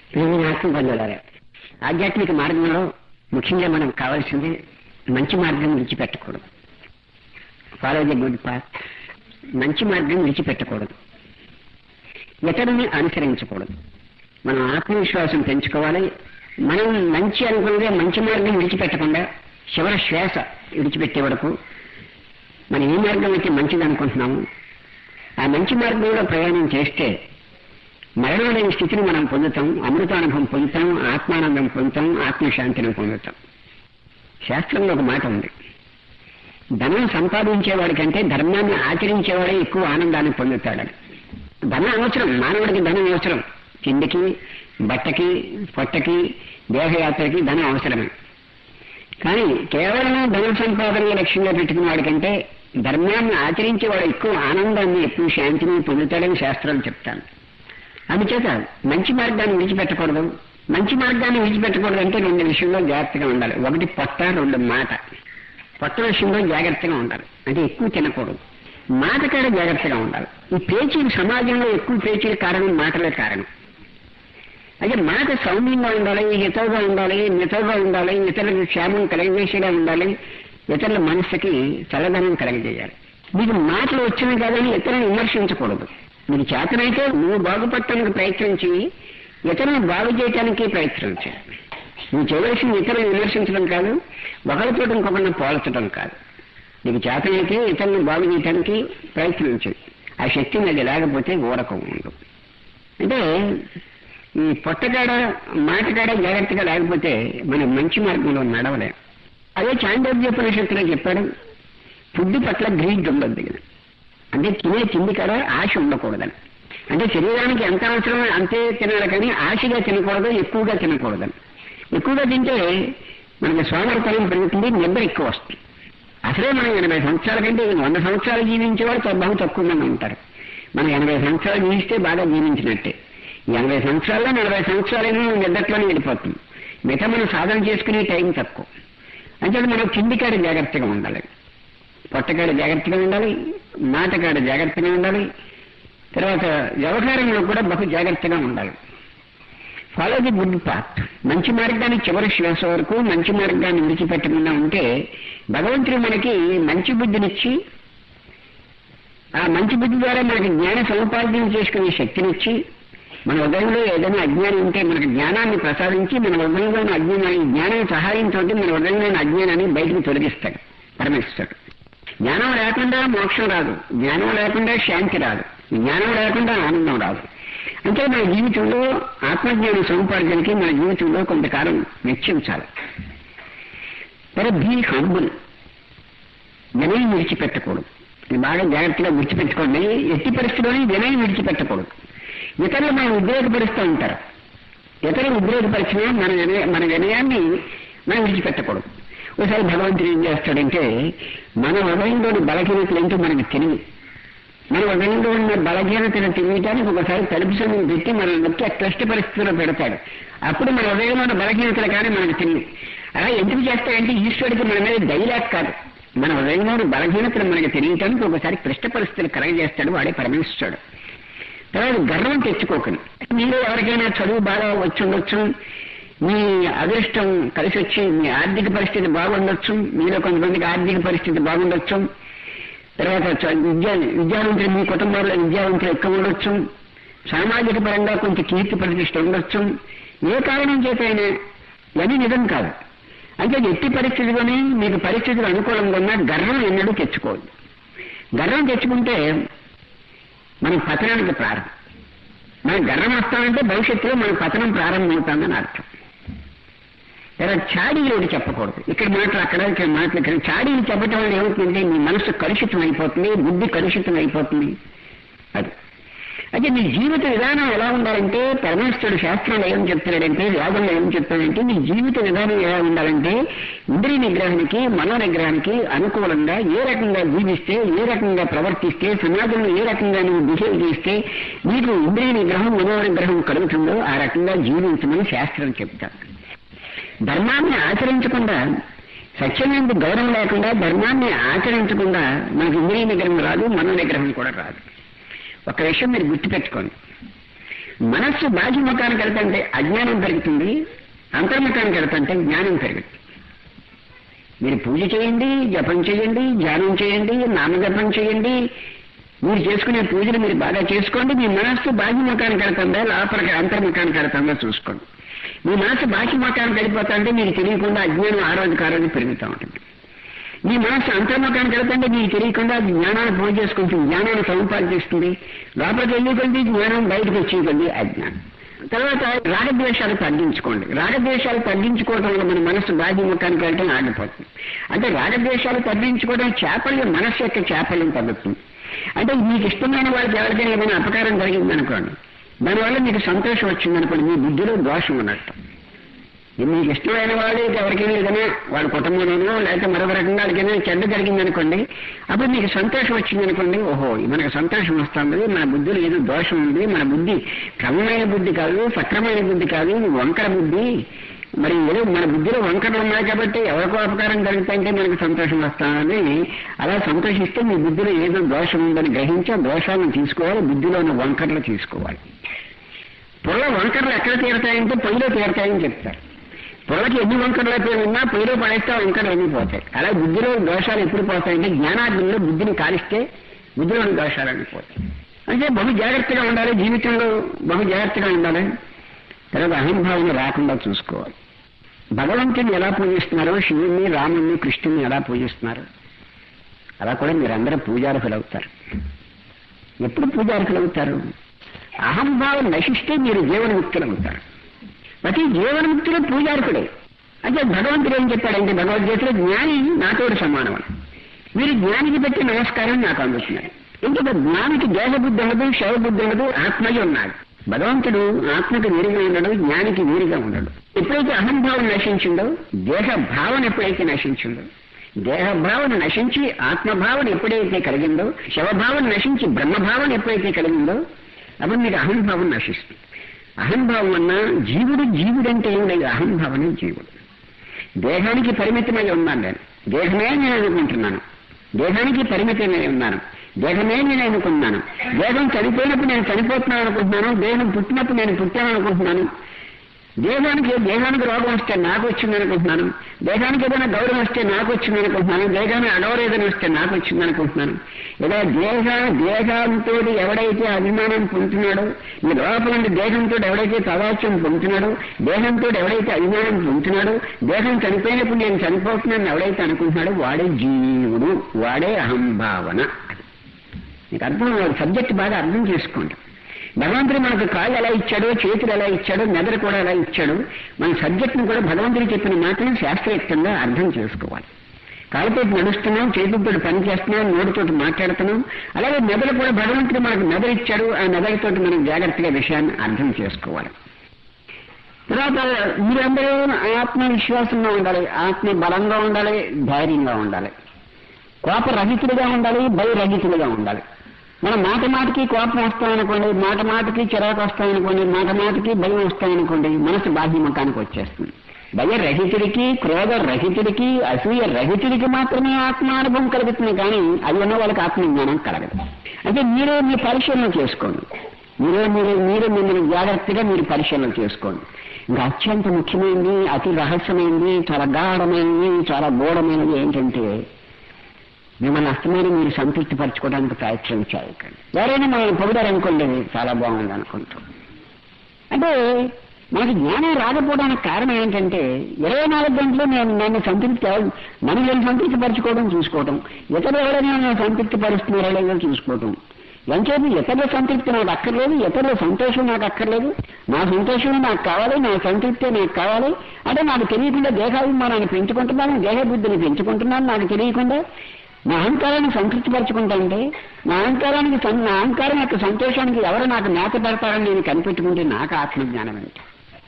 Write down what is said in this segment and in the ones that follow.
ప్రేమ ఆత్మబంధువులారా ఆధ్యాత్మిక మార్గంలో ముఖ్యంగా మనం కావాల్సింది మంచి మార్గం విడిచిపెట్టకూడదు ఫాలో ది గుడ్ పాత్ మంచి మార్గం విడిచిపెట్టకూడదు ఇతరుని అనుసరించకూడదు మనం ఆత్మవిశ్వాసం పెంచుకోవాలి మనం మంచి అనుకున్నదే మంచి మార్గం విడిచిపెట్టకుండా చివరి శ్వాస విడిచిపెట్టే వరకు మనం ఏ మార్గం అయితే మంచిది అనుకుంటున్నాము ఆ మంచి మార్గంలో ప్రయాణం చేస్తే మరణం లేని స్థితిని మనం పొందుతాం అమృతానుభవం పొందుతాం ఆత్మానందం పొందుతాం ఆత్మశాంతిని పొందుతాం శాస్త్రంలో ఒక మాట ఉంది ధనం సంపాదించేవాడి కంటే ధర్మాన్ని ఆచరించేవాడే ఎక్కువ ఆనందాన్ని పొందుతాడని ధనం అవసరం మానవుడికి ధనం అవసరం తిండికి బట్టకి పొట్టకి దేహయాత్రకి ధనం అవసరమే కానీ కేవలం ధన సంపాదన లక్ష్యంగా పెట్టుకున్న వాడికంటే ధర్మాన్ని ఆచరించేవాడు ఎక్కువ ఆనందాన్ని ఎక్కువ శాంతిని పొందుతాడని శాస్త్రాలు చెప్తాను అందుచేత మంచి మార్గాన్ని విడిచిపెట్టకూడదు మంచి మార్గాన్ని విడిచిపెట్టకూడదు అంటే రెండు విషయంలో జాగ్రత్తగా ఉండాలి ఒకటి పొట్ట రెండు మాట పొట్ట విషయంలో జాగ్రత్తగా ఉండాలి అంటే ఎక్కువ తినకూడదు మాట కాడ జాగ్రత్తగా ఉండాలి ఈ పేచీలు సమాజంలో ఎక్కువ పేచీల కారణం మాటలే కారణం అయితే మాట సౌమ్యంగా ఉండాలి హితవుగా ఉండాలి మితవుగా ఉండాలి ఇతరులకు క్షేమం కలగజేసేలా ఉండాలి ఇతరుల మనస్సుకి చల్లదనం కలగజేయాలి మీకు మాటలు వచ్చిన కాదని ఇతరులను విమర్శించకూడదు మీకు చేతనైతే నువ్వు బాగుపడటానికి ప్రయత్నించి ఇతరులను బాగు చేయటానికి ప్రయత్నించు నువ్వు చేయవలసిన ఇతరులను విమర్శించడం కాదు ఒకరితో ఇంకొకరిని పోల్చడం కాదు నీకు చేతనైతే ఇతరులను బాగు చేయటానికి ప్రయత్నించు ఆ శక్తి అది లేకపోతే ఊరకం ఉండు అంటే ఈ పొట్టగాడ మాటగాడ జాగ్రత్తగా లేకపోతే మనం మంచి మార్గంలో నడవలేం అదే చాందోగ్యోపనిషత్తులో చెప్పాడు ఫుడ్ పట్ల గ్రీడ్ ఉండద్దు కదా అంటే తినే తిండి కాడ ఆశ ఉండకూడదని అంటే శరీరానికి ఎంత అవసరమో అంతే తినాలి కానీ ఆశగా తినకూడదు ఎక్కువగా తినకూడదని ఎక్కువగా తింటే మనకి సోమరతనం పెరుగుతుంది నిద్ర ఎక్కువ వస్తుంది అసలే మనం ఎనభై సంవత్సరాల కంటే వంద సంవత్సరాలు జీవించేవాడు బహు తక్కువ మంది ఉంటారు మనం ఎనభై సంవత్సరాలు జీవిస్తే బాగా జీవించినట్టే ఎనభై సంవత్సరాల్లో నలభై సంవత్సరాలైనా నిద్రట్లోనే వెళ్ళిపోతుంది మిగతా మనం సాధన చేసుకునే టైం తక్కువ అంటే మనం కిందికాడ జాగ్రత్తగా ఉండాలి పొట్టకాడ జాగ్రత్తగా ఉండాలి మాటకాడ జాగ్రత్తగా ఉండాలి తర్వాత వ్యవహారంలో కూడా బహు జాగ్రత్తగా ఉండాలి ఫాలో ది గుడ్ పాత్ మంచి మార్గాన్ని చివరి శ్వాస వరకు మంచి మార్గాన్ని విడిచిపెట్టకుండా ఉంటే భగవంతుడు మనకి మంచి బుద్ధినిచ్చి ఆ మంచి బుద్ధి ద్వారా మనకి జ్ఞాన సముపార్జన చేసుకునే శక్తినిచ్చి మన హృదయంలో ఏదైనా అజ్ఞానం ఉంటే మనకి జ్ఞానాన్ని ప్రసాదించి మన హృదయంలో ఉన్న అజ్ఞానాన్ని జ్ఞానం సహాయంతో మన హృదయంలో ఉన్న అజ్ఞానాన్ని బయటకు తొలగిస్తాడు పరమేశ్వరుడు జ్ఞానం లేకుండా మోక్షం రాదు జ్ఞానం లేకుండా శాంతి రాదు జ్ఞానం లేకుండా ఆనందం రాదు అంటే మన జీవితంలో ఆత్మజ్ఞాన సముపార్జనకి మన జీవితంలో కొంతకాలం వెచ్చించాలి మరి బీ హంబుల్ వినయం విడిచిపెట్టకూడదు ఇది బాగా జాగ్రత్తగా విడిచిపెట్టుకోండి ఎట్టి పరిస్థితిలోనే వినయం విడిచిపెట్టకూడదు ఇతరులు మనం ఉద్రేకపరుస్తూ ఉంటారు ఇతరులు ఉద్రేకపరిచినా మన వినయ మన వినయాన్ని మనం విడిచిపెట్టకూడదు ఒకసారి భగవంతుడు ఏం చేస్తాడంటే మన హృదయంలోని బలహీనతలు ఏంటో మనకు తెలియదు మన హృదయంలో ఉన్న బలహీనతను తెలియటానికి ఒకసారి తలుపు సమయం పెట్టి మనం నొక్కి ఆ క్లిష్ట పరిస్థితిలో పెడతాడు అప్పుడు మన హృదయంలో ఉన్న బలహీనతలు కానీ మనకు తెలియదు అలా ఎందుకు చేస్తాడంటే ఈశ్వరుడికి మన మీద దయలేక కాదు మన హృదయంలోని బలహీనతలు మనకు తెలియటానికి ఒకసారి క్లిష్ట పరిస్థితులు కలగజేస్తాడు వాడే పరమేశ్వరుడు తర్వాత గర్వం తెచ్చుకోకండి మీరు ఎవరికైనా చదువు బాగా వచ్చి ఉండొచ్చు మీ అదృష్టం కలిసి వచ్చి మీ ఆర్థిక పరిస్థితి బాగుండొచ్చు మీలో కొంతమందికి ఆర్థిక పరిస్థితి బాగుండొచ్చు తర్వాత విద్యా విద్యావంతులు మీ కుటుంబంలో విద్యావంతులు ఎక్కువ ఉండొచ్చు సామాజిక పరంగా కొంచెం కీర్తి ప్రతిష్ట ఉండొచ్చు ఏ కారణం చేత అయినా ఇవన్నీ నిజం కాదు అంటే ఎట్టి పరిస్థితిలోనే మీకు పరిస్థితులు అనుకూలంగా ఉన్నా గర్వం ఎన్నడూ తెచ్చుకోవద్దు గర్వం తెచ్చుకుంటే మన పతనానికి ప్రారంభం మనం గర్వం వస్తామంటే భవిష్యత్తులో మన పతనం ప్రారంభమవుతుందని అర్థం ఇలా చాడీలు చెప్పకూడదు ఇక్కడ మాటలు అక్కడ ఇక్కడ మాటలు ఇక్కడ చాడీలు చెప్పడం వల్ల ఏమవుతుందంటే మీ మనసు కలుషితం అయిపోతుంది బుద్ధి కలుషితం అయిపోతుంది అది అయితే మీ జీవిత విధానం ఎలా ఉండాలంటే పరమేశ్వరుడు శాస్త్రంలో ఏం చెప్తున్నాడంటే వేదంలో ఏం చెప్తాడంటే మీ జీవిత విధానం ఎలా ఉండాలంటే ఇంద్రియ నిగ్రహానికి మనో నిగ్రహానికి అనుకూలంగా ఏ రకంగా జీవిస్తే ఏ రకంగా ప్రవర్తిస్తే సమాజంలో ఏ రకంగా నువ్వు బిహేవ్ చేస్తే నీకు ఇంద్రియ నిగ్రహం మనో నిగ్రహం కలుగుతుందో ఆ రకంగా జీవించమని శాస్త్రం చెప్తారు ధర్మాన్ని ఆచరించకుండా సత్యమైన గౌరవం లేకుండా ధర్మాన్ని ఆచరించకుండా మనకు ఇంద్రియ నిగ్రహం రాదు మనో నిగ్రహం కూడా రాదు ఒక విషయం మీరు గుర్తుపెట్టుకోండి మనస్సు బాహ్యముఖానికి వెళ్తుంటే అజ్ఞానం పెరుగుతుంది అంతర్ముఖానికి వెళ్తుంటే జ్ఞానం పెరుగుతుంది మీరు పూజ చేయండి జపం చేయండి ధ్యానం చేయండి నామజపం చేయండి మీరు చేసుకునే పూజలు మీరు బాగా చేసుకోండి మీ మనస్సు బాహ్యముఖానికి వెళ్తుందా లోపలికి అంతర్ముఖానికి వెళ్తుందా చూసుకోండి మీ మనస్సు బాహ్యముఖానికి వెళ్ళిపోతుంటే మీకు తెలియకుండా అజ్ఞానం ఆ రోజుకి ఆ రోజు పెరుగుతూ ఉంటుంది మీ మనస్సు అంతర్ముఖానికి వెళ్తుంటే మీకు తెలియకుండా అది జ్ఞానాన్ని పూజ చేసుకుంటుంది జ్ఞానాన్ని సముపాదిస్తుంది లోపలికి వెళ్ళి కొద్ది జ్ఞానం బయటకు వచ్చి కొద్ది అజ్ఞానం తర్వాత రాగద్వేషాలు తగ్గించుకోండి రాగద్వేషాలు తగ్గించుకోవడం వల్ల మన మనస్సు బాహ్యముఖానికి వెళ్ళడం ఆగిపోతుంది అంటే రాగద్వేషాలు తగ్గించుకోవడం చాపల్యం మనస్సు యొక్క చాపల్యం తగ్గుతుంది అంటే మీకు ఇష్టమైన వాళ్ళకి ఎవరికైనా ఏమైనా అపకారం జరిగిందనుకోండి దానివల్ల మీకు సంతోషం వచ్చిందనుకోండి మీ బుద్ధిలో దోషం ఉన్నట్టు మీకు ఇష్టమైన వాళ్ళు ఎవరికైనా ఏదైనా వాళ్ళ కుటుంబంలోనో లేకపోతే మరొక రకంగా వాళ్ళకైనా చెడ్డ జరిగిందనుకోండి అప్పుడు మీకు సంతోషం వచ్చిందనుకోండి ఓహో మనకు సంతోషం వస్తుంది మన బుద్ధిలో ఏదో దోషం ఉంది మన బుద్ధి క్రమమైన బుద్ధి కాదు సక్రమైన బుద్ధి కాదు ఇది వంకర బుద్ధి మరి ఏదో మన బుద్ధిలో వంకరలు ఉన్నాయి కాబట్టి ఎవరికో అపకారం జరుగుతుంటే మనకు సంతోషం వస్తామని అలా సంతోషిస్తే మీ బుద్ధిలో ఏదో దోషం ఉందని గ్రహించి ఆ దోషాలను తీసుకోవాలి బుద్ధిలో ఉన్న వంకరలు తీసుకోవాలి పొల్ల వంకరలు ఎక్కడ తీరతాయంటే పొయ్యిలో తీరతాయని చెప్తారు పొలకి ఎన్ని వంకరలు అయితే ఉన్నా పొయ్యిలో పడేస్తే ఆ వంకరలు ఎన్ని పోతాయి అలా బుద్ధిలో దోషాలు ఎప్పుడు పోతాయంటే జ్ఞానాగ్నిలో బుద్ధిని కాలిస్తే బుద్ధిలోని దోషాలు అన్ని పోతాయి అంటే బహు జాగ్రత్తగా ఉండాలి జీవితంలో బహు జాగ్రత్తగా ఉండాలి తర్వాత అహంభావం రాకుండా చూసుకోవాలి భగవంతుని ఎలా పూజిస్తున్నారో శివుణ్ణి రాముణ్ణి కృష్ణుని ఎలా పూజిస్తున్నారు అలా కూడా మీరందరూ పూజార్హులు అవుతారు ఎప్పుడు పూజార్హులు అవుతారు అహంభావం నశిస్తే మీరు జీవనముక్తులు అవుతారు ప్రతి జీవనముక్తులు పూజార్హుడే అంటే భగవంతుడు ఏం చెప్పాడంటే భగవద్గీతలో జ్ఞాని నాతోడు సమానం అని మీరు జ్ఞానికి పెట్టి నమస్కారం నాకు అందుతున్నారు ఎందుకంటే జ్ఞానికి దేహబుద్ధి ఉండదు శవబుద్ధి ఉండదు ఆత్మయ్య ఉన్నాడు భగవంతుడు ఆత్మకు వీరిగా ఉండడు జ్ఞానికి వీరిగా ఉండడు ఎప్పుడైతే అహంభావం నశించిందో దేహ భావన ఎప్పుడైతే నశించిందో దేహభావన నశించి ఆత్మభావన ఎప్పుడైతే కలిగిందో శవభావన నశించి బ్రహ్మభావన ఎప్పుడైతే కలిగిందో అప్పుడు మీకు అహంభావం నశిస్తుంది అహంభావం అన్న జీవుడు జీవుడంటే ఏం లేదు అహంభావనే జీవుడు దేహానికి పరిమితమై ఉన్నాను నేను దేహమే నేను అనుకుంటున్నాను దేహానికి పరిమితమై ఉన్నాను దేహమే నేను అనుకుంటున్నాను దేహం చనిపోయినప్పుడు నేను చనిపోతున్నాను అనుకుంటున్నాను దేహం పుట్టినప్పుడు నేను పుట్టాను అనుకుంటున్నాను దేహానికి దేహానికి రోగం వస్తే నాకు వచ్చింది అనుకుంటున్నాను దేహానికి ఏదైనా గౌరవం వస్తే నాకు వచ్చింది అనుకుంటున్నాను దేహానికి అడవరు ఏదైనా వస్తే నాకు వచ్చింది అనుకుంటున్నాను ఇలా దేహ దేహంతో ఎవడైతే అభిమానం పొందుతున్నాడో ఈ లోపల నుండి దేహంతో ఎవడైతే తదాత్యం పొందుతున్నాడో దేహంతో ఎవడైతే అభిమానం పొందుతున్నాడో దేహం చనిపోయినప్పుడు నేను చనిపోతున్నాను ఎవడైతే అనుకుంటున్నాడో వాడే జీవుడు వాడే అహంభావన మీకు అర్థం సబ్జెక్ట్ బాగా అర్థం చేసుకోండి భగవంతుడు మనకు కాళ్ళు ఎలా ఇచ్చాడో చేతులు ఎలా ఇచ్చాడో మెదడు కూడా ఎలా ఇచ్చాడో మన సబ్జెక్ట్ని కూడా భగవంతుడు చెప్పిన మాటను శాస్త్రయుక్తంగా అర్థం చేసుకోవాలి కాళ్ళతో నడుస్తున్నాం చేతులతో పని చేస్తున్నాం నోటితో మాట్లాడుతున్నాం అలాగే మెదడు కూడా భగవంతుడు మనకు మెదడు ఇచ్చాడు ఆ మెదడుతో మనం జాగ్రత్తగా విషయాన్ని అర్థం చేసుకోవాలి తర్వాత మీరందరూ ఆత్మవిశ్వాసంగా ఉండాలి ఆత్మ బలంగా ఉండాలి ధైర్యంగా ఉండాలి కోపరహితులుగా ఉండాలి భయరహితులుగా ఉండాలి మనం మాట మాటకి కోపం వస్తామనుకోండి మాట మాటకి చిరాకు వస్తామనుకోండి మాట మాటకి భయం వస్తామనుకోండి మనసు బాహ్యముఖానికి వచ్చేస్తుంది భయరహితుడికి క్రోధ రహితుడికి అసూయ రహితుడికి మాత్రమే ఆత్మానుభవం కలుగుతుంది కానీ అది ఉన్న వాళ్ళకి ఆత్మజ్ఞానం కలగదు అంటే మీరే మీ పరిశీలన చేసుకోండి మీరే మీరే మీరే మిమ్మల్ని జాగ్రత్తగా మీరు పరిశీలన చేసుకోండి ఇంకా అత్యంత ముఖ్యమైనది అతి రహస్యమైనది చాలా గాఢమైనది చాలా గూఢమైనది ఏంటంటే మిమ్మల్ని అస్తమైన మీరు సంతృప్తి పరచుకోవడానికి ప్రయత్నం చేయకండి ఎవరైనా మనం పొగిడారనుకోండి చాలా బాగుంది అనుకుంటాం అంటే మనకి జ్ఞానం రాకపోవడానికి కారణం ఏంటంటే ఇరవై నాలుగు గంటలు నేను నన్ను సంతృప్తి అవ- నన్ను నేను సంతృప్తి పరచుకోవడం చూసుకోవటం ఇతరులు ఎవరైనా నన్ను సంతృప్తి పరుస్తున్నారో లేదో చూసుకోవటం ఎంచేది ఇతరుల సంతృప్తి నాకు అక్కర్లేదు ఇతరుల సంతోషం నాకు అక్కర్లేదు నా సంతోషం నాకు కావాలి నా సంతృప్తి నాకు కావాలి అంటే నాకు తెలియకుండా దేహాభిమానాన్ని పెంచుకుంటున్నాను దేహబుద్ధిని పెంచుకుంటున్నాను నాకు తెలియకుండా నా అహంకారాన్ని సంతృప్తిపరచుకుంటానంటే నా అహంకారానికి సం- నా అహంకారం యొక్క సంతోషానికి ఎవరు నాకు మేత పెడతారని నేను కనిపెట్టుకుంటే నాకు ఆత్మజ్ఞానం ఏంటి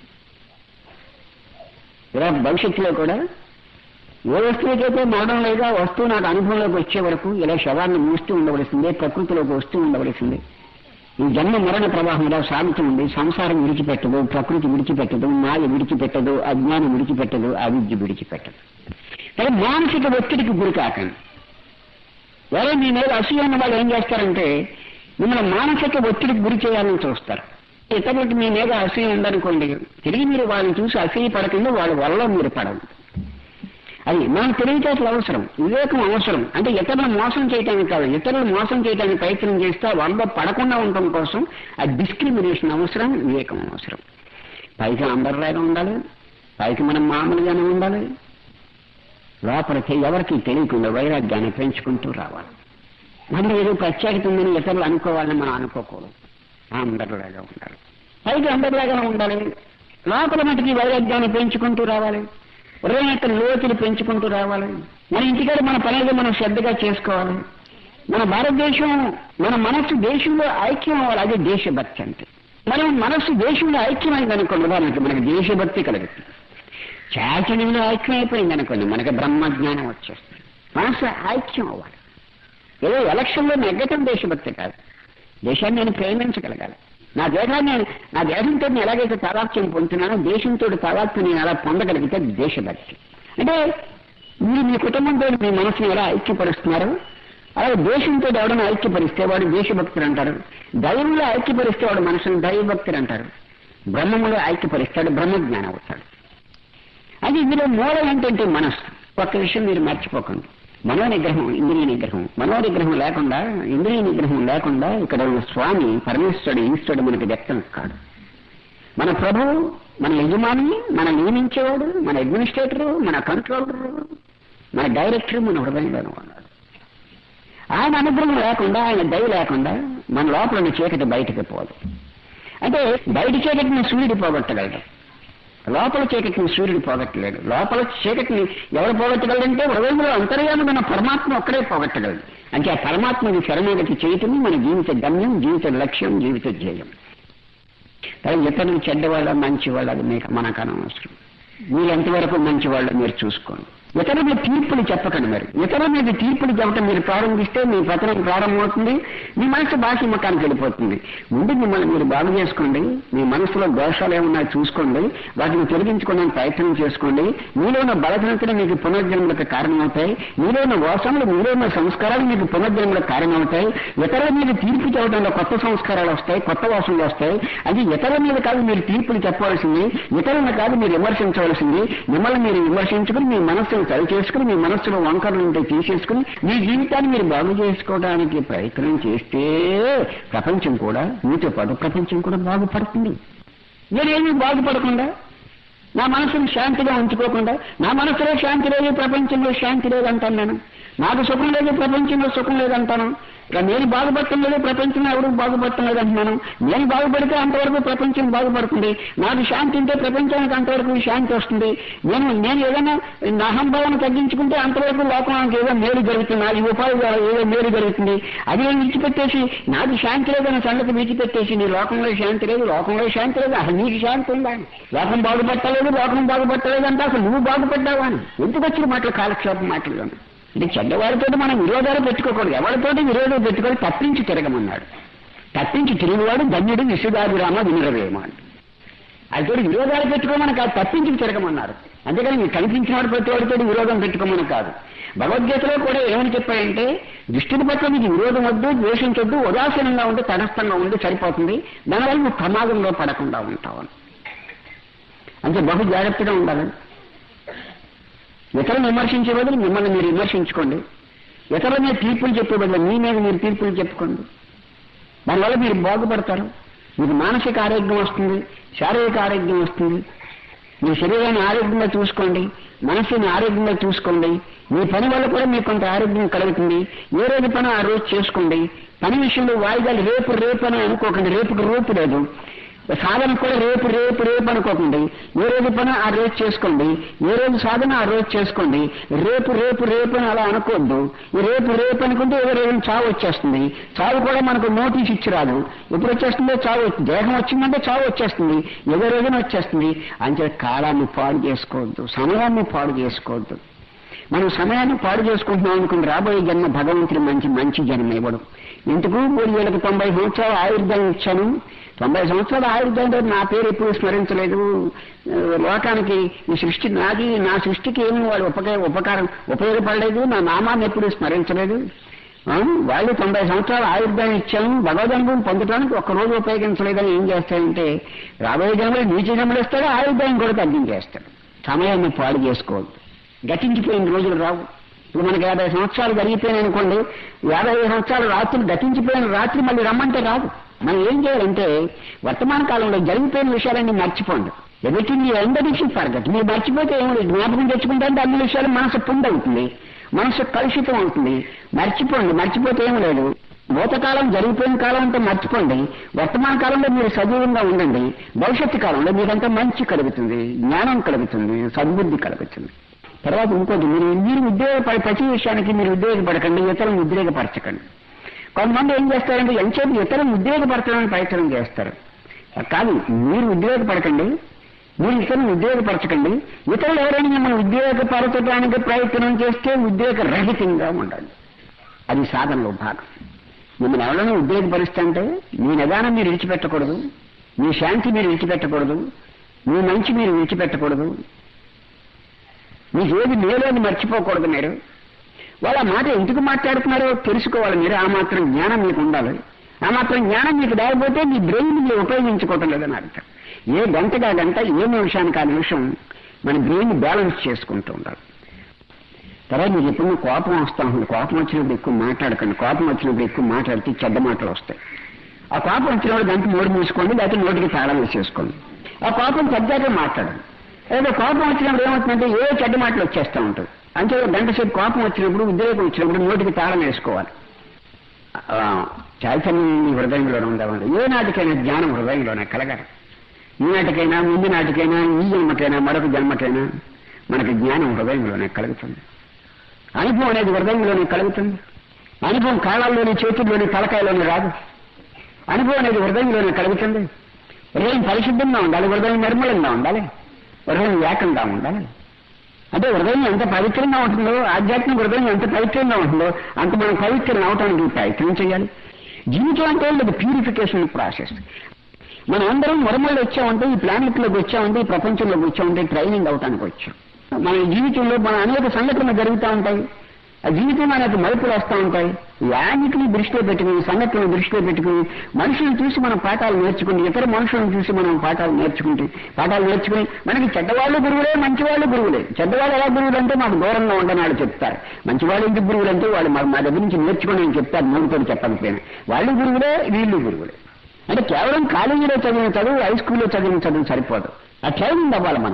ఇలా భవిష్యత్తులో కూడా ఏ వస్తువుకైతే మరణం లేదా ఆ వస్తువు నాకు అనుభవంలోకి వచ్చే వరకు ఇలా శవాన్ని మూస్తూ ఉండవలసిందే ప్రకృతిలోకి వస్తూ ఉండవలసిందే ఈ జన్మ మరణ ప్రవాహం ఇలా సాగుతూ ఉంది సంసారం విడిచిపెట్టదు ప్రకృతి విడిచిపెట్టదు మాయ విడిచిపెట్టదు అజ్ఞానం విడిచిపెట్టదు అవిద్య విడిచిపెట్టదు కానీ మానసిక ఒత్తిడికి గురి కాకండి ఎవరో మీ మీద అసూయ ఉన్న వాళ్ళు ఏం చేస్తారంటే మిమ్మల్ని మానసిక ఒత్తిడికి గురి చేయాలని చూస్తారు ఇతరులకి మీ మీద అసూయ ఉందనుకోండి తిరిగి మీరు వాళ్ళని చూసి అసూయ పడకుండా వాళ్ళ వల్ల మీరు పడదు అది మనకు తెలివితేటలు అవసరం వివేకం అవసరం అంటే ఇతరులను మోసం చేయడానికి కాదు ఇతరులు మోసం చేయడానికి ప్రయత్నం చేస్తే వాళ్ళలో పడకుండా ఉండటం కోసం ఆ డిస్క్రిమినేషన్ అవసరం వివేకం అవసరం పైకి అందరిలాగా ఉండాలి పైకి మనం మామూలుగానే ఉండాలి లోపలికి ఎవరికి తెలియకుండా వైరాగ్యాన్ని పెంచుకుంటూ రావాలి మళ్ళీ ఏదో ప్రత్యేకత ఉందని ఇతరులు అనుకోవాలని మనం అనుకోకూడదు అందరిలాగా ఉండాలి పైకి అందరిలాగా ఉండాలి లోపల మటుకి వైరాగ్యాన్ని పెంచుకుంటూ రావాలి హృదయం యొక్క లోతులు పెంచుకుంటూ రావాలి మన ఇంటికాడ మన పనులు మనం శ్రద్ధగా చేసుకోవాలి మన భారతదేశం మన మనస్సు దేశంలో ఐక్యం అవ్వాలి అదే దేశభక్తి అంటే మనం మనస్సు దేశంలో ఐక్యమైంది అనుకోండి ఉదాహరణకి మనకి దేశభక్తి కలుగుతుంది చాచన్యంలో ఐక్యం అయిపోయింది అనుకోండి మనకి బ్రహ్మజ్ఞానం వచ్చేస్తుంది మనస్సు ఐక్యం అవ్వాలి ఏదో ఎలక్షన్లో నెగ్గటం దేశభక్తి కాదు దేశాన్ని నేను ప్రేమించగలగాలి నా దేశాన్ని నేను నా దేశంతో నేను ఎలాగైతే తాదాత్యం పొందుతున్నానో దేశంతో తాదాత్యం నేను ఎలా పొందగలిగితే దేశభక్తి అంటే మీరు మీ కుటుంబంతో మీ మనసుని ఎలా ఐక్యపరుస్తున్నారు అలాగే దేశంతో ఎవడన్నా ఐక్యపరిస్తే వాడు దేశభక్తులు అంటారు దైవంలో ఐక్యపరిస్తే వాడు మనసుని దైవభక్తులు అంటారు బ్రహ్మములో ఐక్యపరిస్తాడు బ్రహ్మజ్ఞానం అవుతాడు అది ఇందులో మూలం ఏంటంటే మనస్సు ఒక్క విషయం మీరు మర్చిపోకండి మనో నిగ్రహం ఇంద్రియ నిగ్రహం మనో నిగ్రహం లేకుండా ఇంద్రియ నిగ్రహం లేకుండా ఇక్కడ ఉన్న స్వామి పరమేశ్వరుడు ఈశ్వరుడు మనకి వ్యక్తం కాడు మన ప్రభువు మన యజమాని మన నియమించేవాడు మన అడ్మినిస్ట్రేటరు మన కంట్రోలరు మన డైరెక్టర్ మన హృదయంలోనే ఉన్నాడు ఆయన అనుగ్రహం లేకుండా ఆయన దయ లేకుండా మన లోపల ఉన్న చీకటి బయటకు పోదు అంటే బయట చీకటిని సూర్యుడు పోగొట్టగలడు లోపల చీకటిని సూర్యుడు పోగొట్టలేడు లోపల చీకటిని ఎవరు పోగొట్టగలడంటే హృదయంలో అంతర్యామైన పరమాత్మ ఒక్కడే పోగొట్టగలడు అంటే ఆ పరమాత్మని శరణాగతి చేయటం మన జీవిత గమ్యం జీవిత లక్ష్యం జీవిత ధ్యేయం కానీ ఇతరులు చెడ్డవాళ్ళ మంచివాళ్ళ అది మీకు మనకు అనవసరం మీరు ఎంతవరకు మంచివాళ్ళో మీరు చూసుకోండి ఇతరుల మీద తీర్పులు చెప్పకండి మరి ఇతరుల మీద తీర్పులు చెప్పడం మీరు ప్రారంభిస్తే మీ పతనం ప్రారంభమవుతుంది మీ మనసు బాహ్య ముఖానికి వెళ్ళిపోతుంది ముందు మిమ్మల్ని మీరు బాగు చేసుకోండి మీ మనసులో దోషాలు ఏమన్నా చూసుకోండి వాటిని తొలగించుకోవడానికి ప్రయత్నం చేసుకోండి మీలో ఉన్న బలహీనతలు మీకు పునర్జన్మలకు కారణమవుతాయి మీలో ఉన్న వాసనలు మీలో ఉన్న సంస్కారాలు మీకు పునర్జన్మలకు కారణమవుతాయి ఇతరుల మీద తీర్పు చెప్పడంలో కొత్త సంస్కారాలు వస్తాయి కొత్త వాసనలు వస్తాయి అది ఇతరుల మీద కాదు మీరు తీర్పులు చెప్పవలసింది ఇతరులను కాదు మీరు విమర్శించవలసింది మిమ్మల్ని మీరు విమర్శించుకుని మీ మనస్సును సరి చేసుకుని మీ మనస్సులో వంకరలు ఉంటే తీసేసుకుని మీ జీవితాన్ని మీరు బాగు చేసుకోవడానికి ప్రయత్నం చేస్తే ప్రపంచం కూడా మీతో పాటు ప్రపంచం కూడా బాగుపడుతుంది మీరేమీ బాగుపడకుండా నా మనసును శాంతిగా ఉంచుకోకుండా నా మనసులో శాంతి లేదు ప్రపంచంలో శాంతి లేదు అంటాను నేను నాకు సుఖం లేదు ప్రపంచంలో సుఖం లేదంటాను ఇక నేను బాగుపడటం లేదు ప్రపంచంలో ఎవరు బాగుపడటం లేదు అంటున్నాను నేను బాగుపడితే అంతవరకు ప్రపంచం బాగుపడుతుంది నాకు శాంతి ఉంటే ప్రపంచానికి అంతవరకు శాంతి వస్తుంది నేను నేను ఏదైనా నా అహంభావాన్ని తగ్గించుకుంటే అంతవరకు లోకానికి ఏదో మేలు జరుగుతుంది నాకు ఉపాధి ద్వారా ఏదో మేలు జరుగుతుంది అది నేను విడిచిపెట్టేసి నాకు శాంతి లేదన్న సంగతి విడిచిపెట్టేసి నీ లోకంలో శాంతి లేదు లోకంలో శాంతి లేదు అసలు నీకు శాంతి ఉందా లోకం బాగుపట్టలేదు లోకం బాగుపట్టలేదు అంటే అసలు నువ్వు బాగుపడ్డావా అని ఎందుకు వచ్చిన మాటలు కాలక్షేపం మాటల్లోనే అంటే చెడ్డవాడితో మనం విరోధాలు పెట్టుకోకూడదు ఎవరితోటి విరోధం పెట్టుకొని తప్పించి తిరగమన్నాడు తప్పించి తిరిగివాడు ధన్యుడు విశ్వదాభిరామ వినురవేమ అతడు విరోధాలు పెట్టుకోమని కాదు తప్పించి తిరగమన్నారు అంతేకాని మీరు కనిపించిన వాడు ప్రతి వాడితో విరోధం పెట్టుకోమని కాదు భగవద్గీతలో కూడా ఏమని చెప్పాడంటే దుష్టుడి పట్ల మీకు విరోధం వద్దు ద్వేషించొద్దు ఉదాసీనంగా ఉండి తటస్థంగా ఉండి సరిపోతుంది దానివల్ల నువ్వు ప్రమాదంలో పడకుండా ఉంటావని అంటే బహు జాగ్రత్తగా ఉండాలి ఇతరులను విమర్శించే బదులు మిమ్మల్ని మీరు విమర్శించుకోండి ఇతరుల మీద తీర్పులు చెప్పే బదులు మీ మీద మీరు తీర్పులు చెప్పుకోండి దానివల్ల మీరు బాగుపడతారు మీకు మానసిక ఆరోగ్యం వస్తుంది శారీరక ఆరోగ్యం వస్తుంది మీ శరీరాన్ని ఆరోగ్యంగా చూసుకోండి మనసుని ఆరోగ్యంగా చూసుకోండి మీ పని వల్ల కూడా మీకు కొంత ఆరోగ్యం కలుగుతుంది ఏ రోజు పని ఆ రోజు చేసుకోండి పని విషయంలో వాయిదాలు రేపు రేపు అని అనుకోకండి రేపుకి రూపు లేదు సాధన కూడా రేపు రేపు రేపు అనుకోకండి ఏ రోజు పని ఆ రోజు చేసుకోండి ఏ రోజు సాధన ఆ రోజు చేసుకోండి రేపు రేపు రేపు అని అలా అనుకోవద్దు ఈ రేపు రేపు అనుకుంటే ఏదో రోజు చావు వచ్చేస్తుంది చావు కూడా మనకు నోటీస్ ఇచ్చి రాదు ఎప్పుడు వచ్చేస్తుందో చావు వచ్చి- దేహం వచ్చిందంటే చావు వచ్చేస్తుంది ఏదో రోజున వచ్చేస్తుంది అంతే కాలాన్ని పాడు చేసుకోవద్దు సమయాన్ని పాడు చేసుకోవద్దు మనం సమయాన్ని పాడు చేసుకుంటున్నాం అనుకుని రాబోయే జన్మ భగవంతుడు మంచి మంచి జన్మ ఇవ్వడం ఎందుకు మూడు వేలకు తొంభై సంవత్సరాలు ఆయుర్దాయం ఇచ్చాను తొంభై సంవత్సరాల ఆయుర్దాయంలో నా పేరు ఎప్పుడు స్మరించలేదు ఆ, లోకానికి ఈ సృష్టి నాది నా సృష్టికి ఏమి వాడు ఉపక ఉపకారం ఉపయోగపడలేదు నా నామాన్ని ఎప్పుడు స్మరించలేదు ఆ, వాళ్ళు తొంభై సంవత్సరాలు ఆయుర్దాయం ఇచ్చాము భగవదనుభవం పొందడానికి ఒక్క రోజు ఉపయోగించలేదని ఏం చేస్తాయంటే రాబోయే జన్మలో నీచ జన్మలు ఇస్తాడు ఆయుర్దాయం కూడా తగ్గించేస్తాడు సమయాన్ని పాడు చేసుకోవద్దు గతించిపోయిన రోజులు రావు ఇప్పుడు మనకి యాభై సంవత్సరాలు జరిగిపోయినాయి అనుకోండి యాభై సంవత్సరాలు రాత్రులు గతించిపోయిన రాత్రి మళ్ళీ రమ్మంటే రాదు మనం ఏం చేయాలంటే వర్తమాన కాలంలో జరిగిపోయిన విషయాలన్నీ మర్చిపోండి ఎవ్రీథింగ్ ఎండ్ అడిక్షన్ ఫర్గట్ మీరు మర్చిపోతే ఏమి లేదు జ్ఞాపకం తెచ్చుకుంటే అంటే అన్ని విషయాలు మనసు పుండవుతుంది మనసు కలుషితం అవుతుంది మర్చిపోండి మర్చిపోతే ఏమి లేదు భూతకాలం జరిగిపోయిన కాలం అంతా మర్చిపోండి వర్తమాన కాలంలో మీరు సజీవంగా ఉండండి భవిష్యత్తు కాలంలో మీకంతా మంచి కలుగుతుంది జ్ఞానం కలుగుతుంది సద్బుద్ధి కలుగుతుంది తర్వాత ఇంకోటి మీరు మీరు ఉద్యోగపడి ప్రతి విషయానికి మీరు ఉద్యోగపడకండి ఇతరులను ఉద్రేకపరచకండి కొంతమంది ఏం చేస్తారంటే ఎంతసేపు ఇతరులను ఉద్రేకపరచడానికి ప్రయత్నం చేస్తారు కాదు మీరు ఉద్రేకపడకండి మీరు ఇతరులను ఉద్యోగపరచకండి ఇతరులు ఎవరైనా మిమ్మల్ని ఉద్యోగపరచడానికి ప్రయత్నం చేస్తే ఉద్యోగ రహితంగా ఉండండి అది సాధనలో భాగం మిమ్మల్ని ఎవరైనా ఉద్యోగపరుస్తుంటే మీ నిదానం మీరు విడిచిపెట్టకూడదు మీ శాంతి మీరు విడిచిపెట్టకూడదు మీ మంచి మీరు విడిచిపెట్టకూడదు మీకు ఏది మేలోని మర్చిపోకూడదు మీరు వాళ్ళ మాట ఎందుకు మాట్లాడుతున్నారో తెలుసుకోవాలి మీరు ఆ మాత్రం జ్ఞానం మీకు ఉండాలి ఆ మాత్రం జ్ఞానం మీకు లేకపోతే మీ బ్రెయిన్ మీరు ఉపయోగించుకోవటం లేదని అర్థం ఏ గంటగా గంట ఏ నిమిషానికి ఆ నిమిషం మన బ్రెయిన్ బ్యాలెన్స్ చేసుకుంటూ ఉండాలి తర్వాత మీకు ఎప్పుడు కోపం వస్తా ఉంటుంది కోపం వచ్చినప్పుడు ఎక్కువ మాట్లాడకండి కోపం వచ్చినప్పుడు ఎక్కువ మాట్లాడితే చెడ్డ మాటలు వస్తాయి ఆ కోపం వచ్చినప్పుడు గంట నోరు మూసుకోండి లేకపోతే నోటికి తాళం వేసేసుకోండి ఆ కోపం తగ్గాక మాట్లాడండి ఏదో కోపం వచ్చినప్పుడు ఏమవుతుందంటే ఏ చెడ్డ మాటలు వచ్చేస్తూ ఉంటాయి అంటే గంట సేపు కోపం వచ్చినప్పుడు ఉద్రేకం వచ్చినప్పుడు నోటికి తాళం వేసుకోవాలి ఆ, చైతన్యం ఈ హృదయంలో ఉందామండి ఏ నాటికైనా జ్ఞానం హృదయంలోనే కలగాలి ఈ నాటికైనా ముందు నాటికైనా ఈ జన్మకైనా మరొక జన్మకైనా మనకి జ్ఞానం హృదయంలోనే కలుగుతుంది అనుభవం అనేది హృదయంలోనే కలుగుతుంది అనుభవం కాళ్ళల్లోని చేతుల్లోని తలకాయలోని రాదు అనుభవం అనేది హృదయంలోనే కలుగుతుంది హృదయం పరిశుద్ధంగా ఉండాలి హృదయం నిర్మలంగా ఉండాలి హృదయం ఏకంగా ఉండాలి అంటే హృదయం ఎంత పవిత్రంగా ఉంటుందో ఆధ్యాత్మిక హృదయం ఎంత పవిత్రంగా ఉంటుందో అంత మనం పవిత్రం అవటానికి ప్రయత్నం చేయాలి జీవితం అంటే ఇది ప్యూరిఫికేషన్ ప్రాసెస్ మనం అందరం వరమల్లో వచ్చామంటే ఈ ప్లానెట్లోకి వచ్చామంటే ఈ ప్రపంచంలోకి వచ్చామంటే ట్రైనింగ్ అవటానికి వచ్చాం మన జీవితంలో మన అనేక సంఘటనలు జరుగుతూ ఉంటాయి ఆ జీవితంలో అనేక మలుపులు వస్తూ ఉంటాయి యాన్నిటిని దృష్టిలో పెట్టుకుని సంఘటనలు దృష్టిలో పెట్టుకుని మనుషులను చూసి మనం పాఠాలు నేర్చుకుని ఇతర మనుషులను చూసి మనం పాఠాలు నేర్చుకుంటే పాఠాలు నేర్చుకుని మనకి చెడ్డవాళ్ళు గురువులే మంచివాళ్ళు గురువులే చెడ్డవాళ్ళు ఎలా గురువులు అంటే మాకు దూరంగా ఉండనాడు చెప్తారు మంచివాళ్ళు ఎందుకు గురువులు అంటే వాళ్ళు మా- మా దగ్గర నుంచి నేర్చుకుని అని చెప్తారు మూడుతో చెప్పకపోయినా వాళ్ళు గురువులే వీళ్ళు గురువులే అంటే కేవలం కాలేజీలో చదివిన చదువు హై స్కూల్లో చదివిన చదువు సరిపోదు ఆ ట్రైనింగ్ అవ్వాలి మనం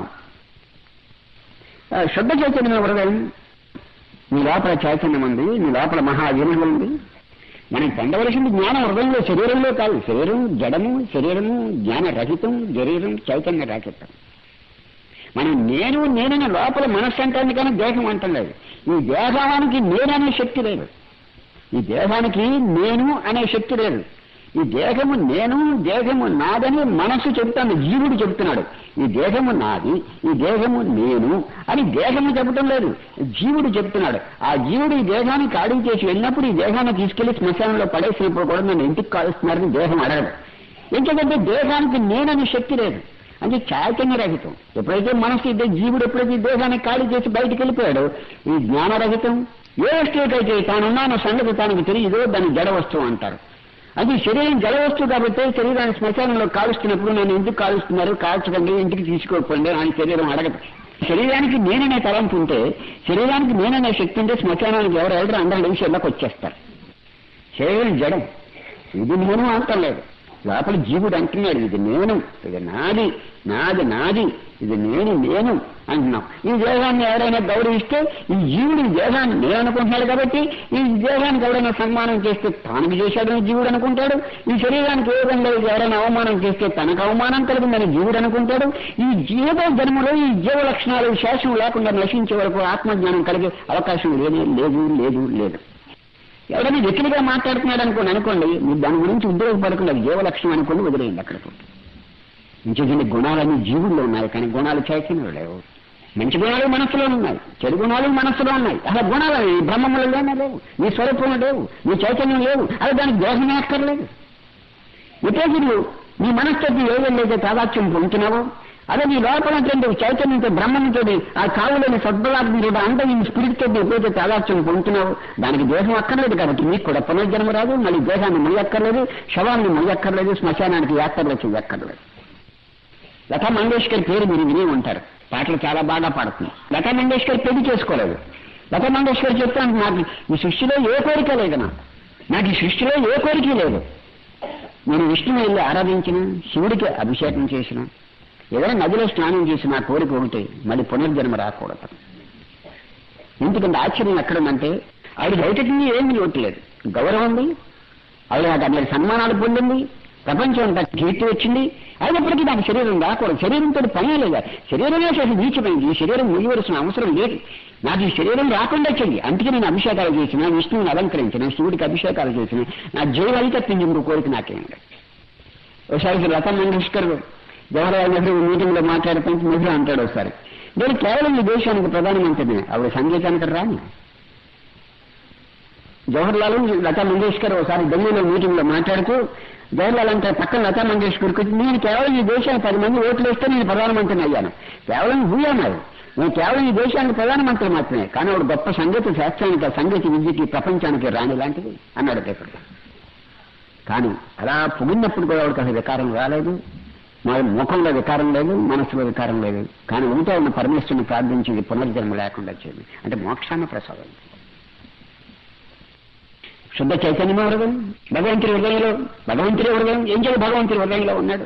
ఆ, శుద్ధ చైతన్యం హృదయం నీ లోపల చైతన్యం ఉంది నీ లోపల మహా వెలుగు ఉంది మనం పొందవలసింది జ్ఞానం హృదయంలో శరీరంలో కాదు శరీరం జడము శరీరము జ్ఞాన రహితం శరీరం చైతన్య రహితం మనం నేను నేననే లోపల మనస్సు అంటాను కానీ దేహం అంటలేదు ఈ దేహానికి నేననే శక్తి లేదు ఈ దేహానికి నేను అనే శక్తి లేదు ఈ దేహము నేను దేహము నాదని మనస్సు చెబుతాను జీవుడు చెబుతున్నాడు ఈ దేహము నాది ఈ దేహము నేను అని దేహము చెప్పటం లేదు జీవుడు చెప్తున్నాడు ఆ జీవుడు ఈ దేహాన్ని ఖాళీ చేసి వెళ్ళినప్పుడు ఈ దేహాన్ని తీసుకెళ్లి శ్మశానంలో పడేసినప్పుడు కూడా నన్ను ఇంటికి కాలుస్తున్నారని దేహం అడగదు ఎందుకంటే దేహానికి నేనని శక్తి లేదు అంటే చైతన్య రహితం ఎప్పుడైతే మనసు ఇదే జీవుడు ఎప్పుడైతే ఈ దేహాన్ని ఖాళీ చేసి బయటికి వెళ్ళిపోయాడు ఈ జ్ఞానరహితం ఏ స్టేట్ అయితే తానున్నాన సంగతి తనకు తెలియదో దాన్ని జడ వస్తువు అంటారు అది శరీరం జడ వస్తువు కాబట్టి శరీరాన్ని శ్మశానంలో కాలుస్తున్నప్పుడు నన్ను ఎందుకు కాలుస్తున్నారు కాల్చకండి ఇంటికి తీసుకోకపోండి అని శరీరం అడగదు శరీరానికి నేననే తలంపు ఉంటే శరీరానికి నేననే శక్తి ఉంటే శ్మశానానికి ఎవరు వెళ్ళరు అందరూ లేచి ఇళ్ళకి వచ్చేస్తారు శరీరం జడం ఇది నేను అంటలేదు లోపల జీవుడు అంటున్నాడు ఇది నేను ఇది నాది నాది నాది ఇది నేను నేను అంటున్నాం ఈ దేహాన్ని ఎవరైనా గౌరవిస్తే ఈ జీవుడు ఈ దేహాన్ని నేను అనుకుంటున్నాడు కాబట్టి ఈ దేహానికి ఎవరైనా సన్మానం చేస్తే తానికి చేశాడని జీవుడు అనుకుంటాడు ఈ శరీరానికి ఏ విధంగా ఎవరైనా అవమానం చేస్తే తనకు అవమానం కలిగిందని జీవుడు అనుకుంటాడు ఈ జీవ జన్మలో ఈ జీవ లక్షణాలు శేషం లేకుండా నశించే వరకు ఆత్మజ్ఞానం కలిగే అవకాశం లేనే లేదు లేదు లేదు ఎవరైనా వ్యక్తిగా మాట్లాడుతున్నాడు అనుకోండి అనుకోండి మీరు దాని గురించి ఉద్యోగపడకుండా అది జీవలక్ష్యం అనుకోండి వదిలేయండి అక్కడికి ఇంకేంటి గుణాలన్నీ జీవుల్లో ఉన్నాయి కానీ గుణాలు చైతన్యంలో లేవు మంచి గుణాలు మనస్సులో ఉన్నాయి చెడు గుణాలు మనస్సులో ఉన్నాయి అసలు గుణాలు ఈ బ్రహ్మములలోనే లేవు నీ స్వరూపంలో లేవు నీ చైతన్యం లేవు అది దానికి దేహమే అక్కర్లేదు ఎప్పుడైతే నువ్వు నీ మనస్సుకి ఏదైతే తాదాత్యం పొందుతున్నావో అదే నీ లోపల ఉన్నటువంటి చైతన్యంతో బ్రహ్మంతో ఆ కావులేని సద్బలాత్మతో అందరి స్పిరిట్ తోటి ఎప్పుడైతే తాదాత్యం పొందుతున్నావు దానికి దేహం అక్కర్లేదు కాబట్టి నీకు కూడా పునర్జన్మ రాదు మళ్ళీ దేహాన్ని మొయ్యక్కర్లేదు శవాన్ని మొయ్యక్కర్లేదు శ్మశానానికి యాత్రలో చెయ్యక్కర్లేదు లతా మంగేష్కర్ పేరు మీరు విని ఉంటారు పాటలు చాలా బాగా పాడుతుంది లతా మంగేష్కర్ పెళ్లి చేసుకోలేదు లతా మంగేష్కర్ చెప్తాను నాకు ఈ సృష్టిలో ఏ కోరిక లేదు నాకు నాకు ఈ సృష్టిలో ఏ కోరిక లేదు నేను విష్ణుని వెళ్ళి ఆరాధించిన శివుడికి అభిషేకం చేసిన ఏదైనా నదిలో స్నానం చేసిన నా కోరిక ఒకటి మళ్ళీ పునర్జన్మ రాకూడదు ఎందుకంటే ఆశ్చర్యం ఎక్కడుందంటే ఆవిడ బయటకి ఏమీ లోటు లేదు గౌరవం ఉంది ఆవిడ నాకు అనేక సన్మానాలు పొందింది ప్రపంచం అంతా కీర్తి వచ్చింది అయినప్పటికీ నాకు శరీరం రాకూడదు శరీరంతో పని లేదా శరీరమే అసలు నీచిపోయింది ఈ శరీరం ముగివలసిన అవసరం లేదు నాకు ఈ శరీరం రాకుండా చెయ్యి అందుకే నేను అభిషేకాలు చేసిన విష్ణువుని అలంకరించిన శివుడికి అభిషేకాలు చేసిన నా జీవాలు తప్పింది కోరిక నాకేం లేదు ఒకసారి లతా మంగేష్కర్ జవహర్లాల్ నెహ్రూ మీటింగ్ లో మాట్లాడుతుంటే నెహ్రూ అంటాడు ఒకసారి నేను కేవలం ఈ దేశానికి ప్రధానమంత్రిని ఆవిడ సంగీతానికి రాని జవహర్లాల్ లతా మంగేష్కర్ ఒకసారి ఢిల్లీలో మీటింగ్ లో మాట్లాడుతూ జవహర్లాల్ అంటే పక్కన లతా మంగేష్కర్ వచ్చి నేను కేవలం ఈ దేశానికి పది మంది ఓట్లు వేస్తే నేను ప్రధానమంత్రిని అయ్యాను కేవలం భూయన్నారు నేను కేవలం ఈ దేశానికి ప్రధానమంత్రి మాత్రమే కానీ ఆవిడ గొప్ప సంగీత శాస్త్రానికి సంగీత విద్యకి ప్రపంచానికి రాని లాంటిది అన్నాడు పేపర్ కానీ అలా పొగిడినప్పుడు కూడా ఆవిడకి అసలు వికారం రాలేదు మా ముఖంలో వికారం లేదు మనసులో వికారం లేదు కానీ ఉంటే ఉన్న పరమేశ్వరుని ప్రార్థించింది పునర్జన్మ లేకుండా వచ్చేది అంటే మోక్షాన్ని ప్రసాదం శుద్ధ చైతన్యమే హృదయం భగవంతుడి హృదయంలో భగవంతుడి హృదయం ఏం చేయాలి భగవంతుడి హృదయంలో ఉన్నాడు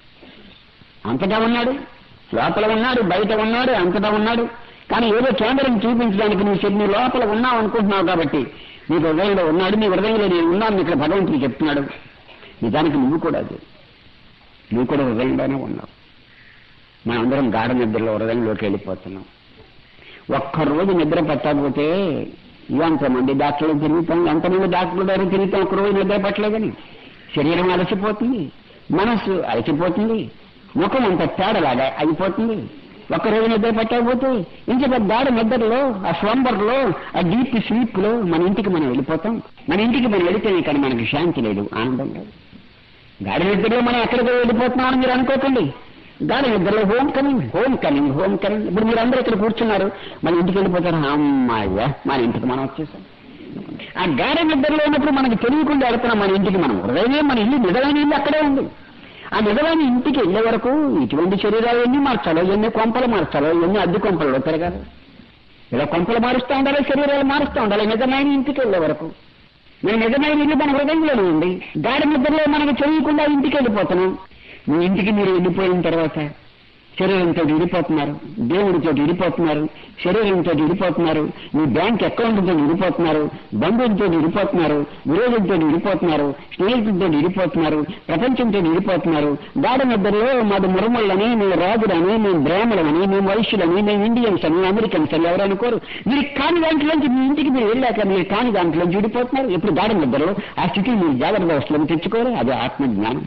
అంతటా ఉన్నాడు లోపల ఉన్నాడు బయట ఉన్నాడు అంతటా ఉన్నాడు కానీ ఏదో కేంద్రం చూపించడానికి నువ్వు చెప్పి నీ లోపల ఉన్నావు అనుకుంటున్నావు కాబట్టి నీ హృదయంలో ఉన్నాడు నీ హృదయంలో నేను ఉన్నాను ఇక్కడ భగవంతుడు చెప్తున్నాడు నిజానికి నువ్వు కూడా అది నువ్వు కూడా హృదయంలోనే ఉన్నావు మనం అందరం గాఢ నిద్రలో హృదయంలోకి వెళ్ళిపోతున్నాం ఒక్కరోజు నిద్ర పట్టకపోతే ఎంతమంది డాక్టర్లు తిరుగుతాం ఎంతమంది డాక్టర్ల దగ్గర తిరుగుతాం ఒక రోజు నిద్ర పట్టలేదని శరీరం అలసిపోతుంది మనస్సు అలసిపోతుంది ముఖం అంత తేడలాగా అయిపోతుంది ఒక్కరోజు నిద్ర పట్టకపోతే ఇంకొక గాఢ నిద్రలో ఆ స్వంబర్లో ఆ డీప్ స్లీప్ లో మన ఇంటికి మనం వెళ్ళిపోతాం మన ఇంటికి మనం వెళితే కానీ మనకి శాంతి లేదు ఆనందం లేదు గాఢ నిద్రలో మనం ఎక్కడికి వెళ్ళిపోతున్నామని మీరు అనుకోకండి గాఢ నిద్రలో home coming home coming home coming ఇప్పుడు మీరు అందరూ ఇక్కడ కూర్చున్నారు మన ఇంటికి వెళ్ళిపోతారు అమ్మాయ్యా మన ఇంటికి మనం వచ్చేసాం ఆ గాఢ నిద్రలో ఉన్నప్పుడు మనకి తెలియకుండా వెళ్తున్నాం మన ఇంటికి మనం హృదయమే మన ఇల్లు నిజమైన ఇల్లు అక్కడే ఉంది ఆ నిజమైన ఇంటికి వెళ్ళే వరకు ఇటువంటి శరీరాలు ఎన్ని మార్చాలో ఎన్ని కొంపలు మార్చాలో ఎన్ని అద్దె కొంపలలో తిరగాలి ఇలా కొంపలు మారుస్తూ ఉండాలి శరీరాలు మారుస్తూ ఉండాలి నిజమైన ఇంటికి వెళ్ళే వరకు నేను నిజమైన ఇల్లు మన హృదయంలోనే ఉంది గాఢ నిద్రలో మనకు తెలియకుండా ఇంటికి వెళ్ళిపోతున్నాం మీ ఇంటికి మీరు వెళ్ళిపోయిన తర్వాత శరీరంతో విడిపోతున్నారు దేవుడితో విడిపోతున్నారు శరీరంతో విడిపోతున్నారు మీ బ్యాంక్ అకౌంట్తో విడిపోతున్నారు బంధువులతో విడిపోతున్నారు విరోధులతో విడిపోతున్నారు స్నేహితులతో విడిపోతున్నారు ప్రపంచంతో విడిపోతున్నారు గాఢ నిద్రలో మాది మురమళ్ళని మేము రాజులని మేము బ్రాహ్మణులని మేము వైశ్యులని మేము ఇండియన్స్ అని అమెరికన్స్ అని ఎవరు అనుకోరు మీరు కాని దాంట్లోంచి మీ ఇంటికి మీరు వెళ్ళాక మీరు కాని దాంట్లోంచి విడిపోతున్నారు ఎప్పుడు గాఢ నిద్రలో ఆ స్థితిని మీరు జాగ్రత్త అవస్థలను తెచ్చుకోరు అదే ఆత్మజ్ఞానం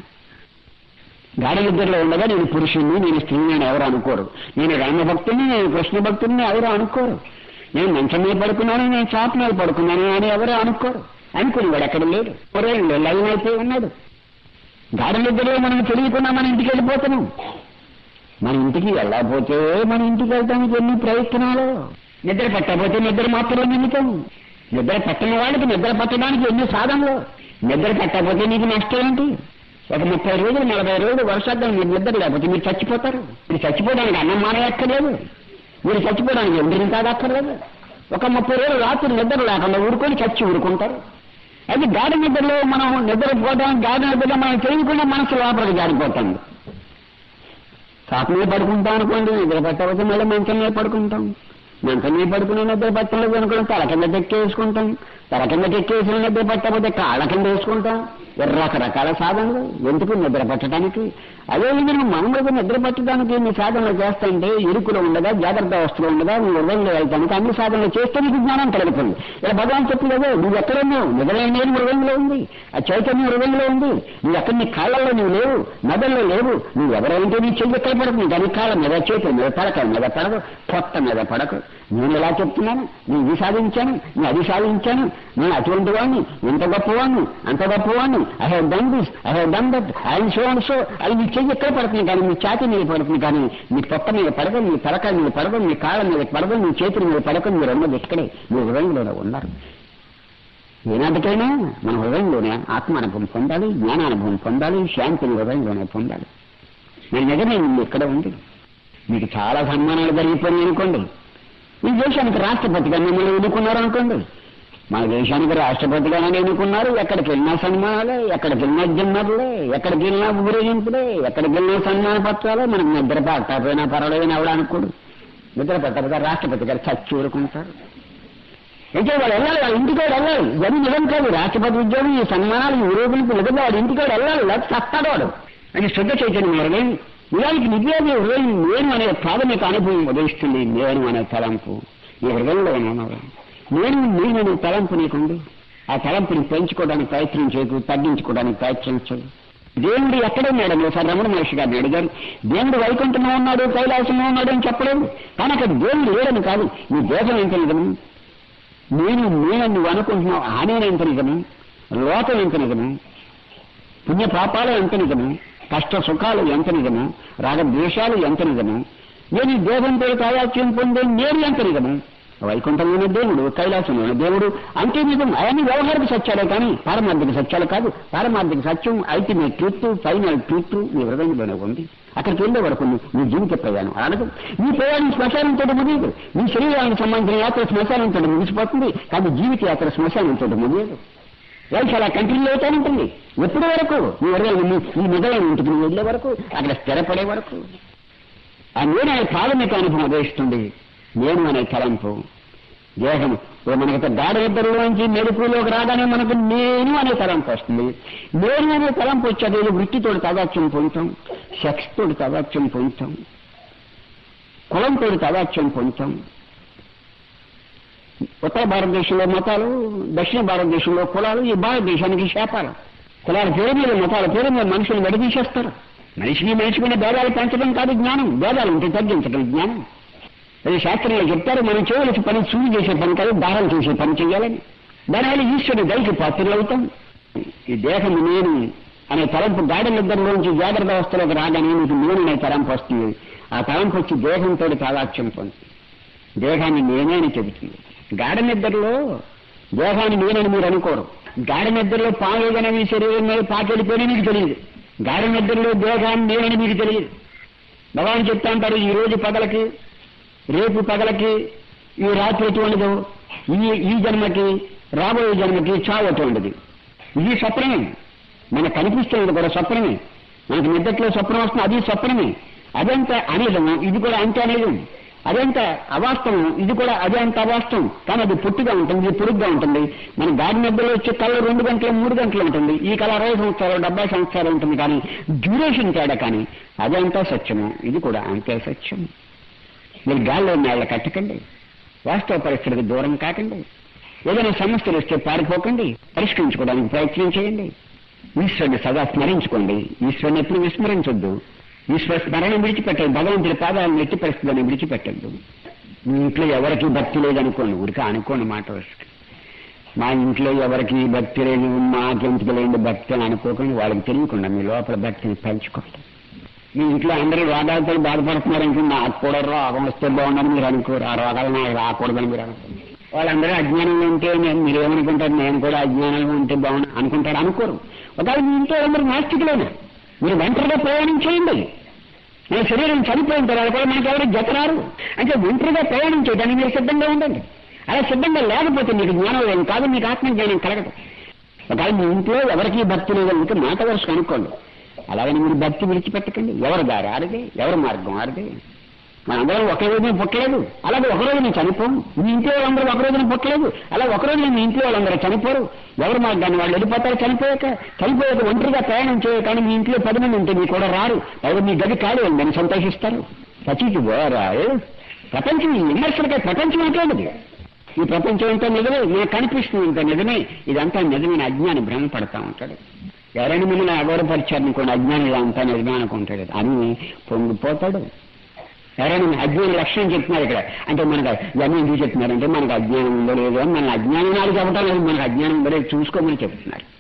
గాఢ నిద్రలో ఉండగా నేను పురుషుణ్ణి నేను స్త్రీని అని ఎవరు అనుకోరు నేను రామభక్తుని నేను కృష్ణ భక్తుని ఎవరు అనుకోరు నేను మంచం మీద పడుకున్నాను నేను చాప మీద పడుకున్నాను అని ఎవరు అనుకోరు అనుకుని వాడు ఎక్కడ లేడు ఒరే లైన్ అయిపోయి ఉన్నాడు గాఢ నిద్రలో మనం తెలియకుండా మన ఇంటికి వెళ్ళిపోతున్నాం మన ఇంటికి వెళ్ళకపోతే మన ఇంటికి వెళ్తానికి ఎన్ని ప్రయత్నాలు నిద్ర పట్టకపోతే నిద్ర మాత్రమే నిమితం నిద్ర పట్టని వాళ్ళకి నిద్ర పట్టడానికి ఎన్ని సాధనలు నిద్ర పట్టకపోతే నీకు నష్టం ఏంటి ఒక ముప్పై రోజులు నలభై రోజులు వర్షార్థం మీరు నిద్ర లేకపోతే మీరు చచ్చిపోతారు మీరు చచ్చిపోవడానికి అన్నం మానేయక్కర్లేదు మీరు చచ్చిపోవడానికి ఎండ్రిని తాగక్కర్లేదు ఒక ముప్పై రోజులు రాత్రి నిద్ర లేకుండా ఊరుకొని చచ్చి ఊరుకుంటారు అది గాఢ నిద్రలో మనం నిద్రపోవడం గాఢ నిద్రలో మనం తెలియకుండా మనసు లోపలికి జారిపోతుంది చాప మీద పడుకుంటాం అనుకోండి నిద్ర పట్టకపోతే మళ్ళీ మంచం మీద పడుకుంటాం మంచం మీద పడుకునే నిద్ర పట్టలేదు అనుకోండి తల కింద తెక్కేసుకుంటాం తల కింద తెక్కేసిన నిద్ర పట్టకపోతే కాళ్ళ కింద వేసుకుంటాం రకరకాల సాధనలు ఎందుకు నిద్ర పట్టడానికి అదే విధంగా మనములకు నిద్ర పట్టడానికి నీ సాధనలు చేస్తుంటే ఇరుకులో ఉండగా జాగ్రత్త అవస్థలో ఉండగా నువ్వు హృదయంలో వెళ్తానికి అన్ని సాధనలు చేస్తే నీకు జ్ఞానం కలుగుతుంది ఇలా భగవాన్ చెప్పి కదా నువ్వు ఎక్కడున్నావు నిజమైన నేను హృదయంలో ఉంది ఆ చైతన్యం హృదయంలో ఉంది నువ్వు ఎక్కడ నీ కాళ్ళల్లో నువ్వు లేవు మెదల్లో లేవు నువ్వు ఎవరైతే నీ చెయ్యి ఎక్కడ పడుతుంది దాని కాళ్ళ మీద చేతుల మీద పడక మీద పడదు పొట్ట మీద పడకు నేను ఎలా చెప్తున్నాను నేను ఇది సాధించాను నేను అది సాధించాను నేను అటువంటి వాడిని ఇంత గొప్పవాడిని అంత గొప్పవాడిని I have done this I have done that I so and so అది మీ చెయ్యి ఎక్కడ పడుతుంది కానీ మీ ఛాతి మీద పడుతుంది కానీ మీ పొట్ట మీద పడదు మీ తలకాయ మీద పడదు మీ కాళ్ళ మీద పడదు మీ చేతుల మీద పడక మీరు ఉన్నది ఇక్కడే మీ హృదయంలోనే ఉన్నారు ఏనాటికైనా మన హృదయంలోనే ఆత్మానుభవం పొందాలి జ్ఞానానుభవం పొందాలి శాంతిని హృదయంలోనే పొందాలి నేను నిజమే ముందు ఇక్కడ ఉంది మీకు చాలా సన్మానాలు జరిగిపోయినాయి అనుకోండి ఈ దేశానికి రాష్ట్రపతిగా మిమ్మల్ని ఎన్నుకున్నారు అనుకోండి మన దేశానికి రాష్ట్రపతిగానే ఎన్నుకున్నారు ఎక్కడికి వెళ్ళినా సన్మానాలే ఎక్కడికి వెళ్ళినా జిన్నర్లే ఎక్కడికి వెళ్ళినా ఊరేగింపులే ఎక్కడికి వెళ్ళినా సన్మాన పత్రాలే మనకు నిద్ర పట్టకపోయినా పర్వాలేదు ఎవడు అనుకోడు నిద్ర పట్టకపోతే రాష్ట్రపతి గారు చచ్చి ఊరుకుంటారు అయితే వాడు వెళ్ళాలి వాళ్ళ ఇంటికాడు వెళ్ళాలి ఇవన్నీ నిజం కాదు రాష్ట్రపతి ఉద్యోగం ఈ సన్మానాలు ఈ ఊరేగింపు నిజంగా వాడు ఇంటికాడు వెళ్ళాలి లేకపోతే చస్తాడు వాడు అది శుద్ధ చైతన్యం హృదయం నిజానికి నిజాన్ని హృదయం నేను అనే ప్రాథమిక అనుభవం ఉదయిస్తుంది నేను అనే తలంపు ఈ హృదయంలో ఉన్నాను నేను నేను అనే తలంపు నీకుంది ఆ తలంపుని పెంచుకోవడానికి ప్రయత్నం చేయకు తగ్గించుకోవడానికి ప్రయత్నించదు దేవుడు ఎక్కడున్నాడని ఒకసారి రమణ మహర్షి గారిని అడిగారు దేవుడు వైకుంఠంలో ఉన్నాడు కైలాసంలో ఉన్నాడు అని చెప్పలేదు కానీ అక్కడ దేవుడు లేడని కాదు నీ దేశం ఎంత నిజము నేను నేను నువ్వు అనుకుంటున్నావు ఆ నేను ఎంత నిజము లోకం ఎంత నిజము పుణ్య పాపాలు ఎంత నిజము కష్ట సుఖాలు ఎంత నిజము రాగద్వేషాలు ఎంత నిజము నేను ఈ దేహంతో కాయాచ్యం పొందే నేను ఎంత నిజము వైకుంఠంలోని దేవుడు కైలాసంలోని దేవుడు అంటే నిజం అవన్నీ వ్యవహారిక సత్యాలే కానీ పారమార్థిక సత్యాలు కాదు పారమార్థిక సత్యం అల్టిమేట్ ట్రూత్ ఫైనల్ ట్రూత్ నీ హృదయంలోనే ఉంది అక్కడికి వెళ్ళే వరకు నీ- నీ జీవిత ప్రయాణం అనదు నీ ప్రయాణం శ్మశానంతో ముగియదు నీ శరీరానికి సంబంధించిన యాత్ర శ్మశానంతో ముగిసిపోతుంది కానీ జీవిత యాత్ర శ్మశానంతో ముగియదు లైఫ్ అలా కంటిన్యూ అవుతా ఉంటుంది ఎప్పటి వరకు నీ హృదయం నీ నీ నిజమైన ఇంటికి నువ్వు వెళ్ళే వరకు అక్కడ స్థిరపడే వరకు ఆ నేను అనే ప్రాథమిక అనుభవం ఉదయిస్తుంది నేను అనే తలంపు దేహం ఇప్పుడు మనకి గాఢ నిద్రలోంచి మెరుపులోకి రాగానే మనకు నేను అనే తలంపు వస్తుంది నేను అనే తలంపు వచ్చేది ఏదో వృత్తితోటి తదాత్యం పొందుతాం సెక్స్ తోటి తదాత్యం పొందుతాం కులంతో తదాత్యం పొందుతాం ఉత్తర భారతదేశంలో మతాలు దక్షిణ భారతదేశంలో కులాలు ఈ భారతదేశానికి శాపాలు కులాల పేరు మీద మతాల పేరు మీద మనుషులు విడదీసేస్తారు మనిషిని మనిషి మీద భేదాలు పెంచడం కాదు జ్ఞానం భేదాలు ఉంటే తగ్గించడం జ్ఞానం అది శాస్త్రంలో చెప్తారు మనం చేయవలసిన పని సూది చేసే పని కాదు దారం చేసే పని చేయాలని దానివల్ల ఈశ్వరుడు దయకి పాత్రలు అవుతాం ఈ దేహం నేను అనే తలంపు గాఢ నిద్రలోంచి జాగ్రత్త అవస్థలోకి రాగానే నీకు నేను అనే తలంపు వస్తుంది ఆ తలంపు వచ్చి దేహంతో తాదాత్యం పొందుతుంది దేహాన్ని నేనే అని చెబుతుంది గాఢ నిద్రలో దేహాన్ని నేనని మీరు అనుకోరు గాఢ నిద్రలో పాము ఏదైనా మీ శరీరం మీద పాకెళ్ళిపోయినా మీకు తెలియదు గాఢ నిద్రలో దేహాన్ని నేనని మీకు తెలియదు భగవాన్ చెప్తా అంటారు ఈ రోజు పగలకి రేపు పగలకి ఈ రాత్రి ఎటువంటిదో ఈ ఈ జన్మకి రాబోయే జన్మకి చావు ఎటువంటిది ఇది స్వప్నమే మనకు కనిపిస్తున్నది కూడా స్వప్నమే మనకి నిద్రలో స్వప్నం వస్తుంది అది స్వప్నమే అదంత అనిజము ఇది కూడా అంతే అనిజం అదంత అవాస్తవం ఇది కూడా అదే అంత అవాస్తవం కానీ అది పొట్టిగా ఉంటుంది ఇది పొరుగ్గా ఉంటుంది మన గాడి నిద్రలో వచ్చే కళ రెండు గంటలు మూడు గంటలు ఉంటుంది ఈ కళ అరవై సంవత్సరాలు డెబ్బై సంవత్సరాలు ఉంటుంది కానీ డ్యూరేషన్ తేడా కానీ అదంతా సత్యము ఇది కూడా అంతే సత్యం మీరు గాల్లో నేళ్ళ కట్టకండి వాస్తవ పరిస్థితికి దూరం కాకండి ఏదైనా సమస్యలు వస్తే పారిపోకండి పరిష్కరించుకోవడానికి ప్రయత్నం చేయండి ఈశ్వరుని సదా స్మరించుకోండి ఈశ్వరుని ఎప్పుడు విస్మరించొద్దు ఈశ్వర స్మరణ విడిచిపెట్టండి భగవంతుడి పాదాలను ఎట్టి పరిస్థితులను విడిచిపెట్టద్దు మీ ఇంట్లో ఎవరికి భక్తి లేదనుకోండి ఊరికే అనుకోండి మాట వస్తుంది మా ఇంట్లో ఎవరికి భక్తి లేదు మాకెందుకు లేని భక్తి అని అనుకోకండి వాళ్ళకి తెలియకుండా మీ లోపల భక్తిని పెంచుకోండి మీ ఇంట్లో అందరూ రోగాలతో బాధపడుతున్నారంటే నాకు కూడా రోగం వస్తే బాగుందని మీరు అనుకోరు ఆ రోగాలు నాకు రాకూడదని మీరు అనుకోరు వాళ్ళందరూ అజ్ఞానంలో ఉంటే నేను మీరు ఏమనుకుంటారు నేను కూడా అజ్ఞానంలో ఉంటే బాగుంది అనుకుంటారు అనుకోరు ఒకవేళ మీ ఇంట్లో అందరూ నాస్తికులేనా మీరు ఒంటరిగా ప్రయాణం చేయండి మన శరీరం చనిపోయిన తర్వాత కూడా మనకి ఎవరు జతరారు అంటే ఒంటరిగా ప్రయాణం చేయడానికి మీరు సిద్ధంగా ఉండండి అలా సిద్ధంగా లేకపోతే మీకు జ్ఞానం లేదు కాదు మీకు ఆత్మజ్ఞానం కలగదు ఒకవేళ మీ ఇంట్లో ఎవరికి భక్తి లేదు ఇంకా మాట వరుస అనుకోండి అలాగని మీరు భక్తి విడిచిపెట్టకండి ఎవరు దారి ఆడిదే ఎవరి మార్గం ఆడిదే మనందరం ఒకే రోజున పుట్టలేదు అలాగే ఒక రోజున చనిపోం మీ ఇంట్లో వాళ్ళందరూ ఒక రోజున పుట్టలేదు అలా ఒక రోజున మీ ఇంట్లో వాళ్ళందరూ చనిపోరు ఎవరు మార్గాన్ని వాళ్ళు వెళ్ళిపోతారు చనిపోయాక చనిపోయాక ఒంటరిగా ప్రయాణం చేయ కానీ మీ ఇంట్లో పది మంది ఉంటే మీ కూడా రారు ఎవరు మీ గది ఖాళీ ఉందని సంతోషిస్తారు సచికి పోరారు ప్రపంచం ఈ విమర్శలకే ప్రపంచం అంటే ఈ ప్రపంచం అంతా నిజమే మనకు కనిపిస్తుంది ఇంత నిజమే ఇదంతా నిజమైన అజ్ఞాని భ్రమపడతా ఉంటాడు ఎవరైనా మిమ్మల్ని అగౌరవపరిచారనుకోండి అజ్ఞాని ఇలా అంతా నిజమే అనుకుంటాడు అని పొంగిపోతాడు ఎవరైనా అజ్ఞాన లక్ష్యం చెప్తున్నారు ఇక్కడ అంటే మనకు ఇవన్నీ ఎందుకు చెప్తున్నారంటే మనకు అజ్ఞానం ఉందో లేదో అని మన అజ్ఞానం నాడు చెప్పడం లేదు మనకు అజ్ఞానం ఉందో లేదో చూసుకోమని చెప్తున్నారు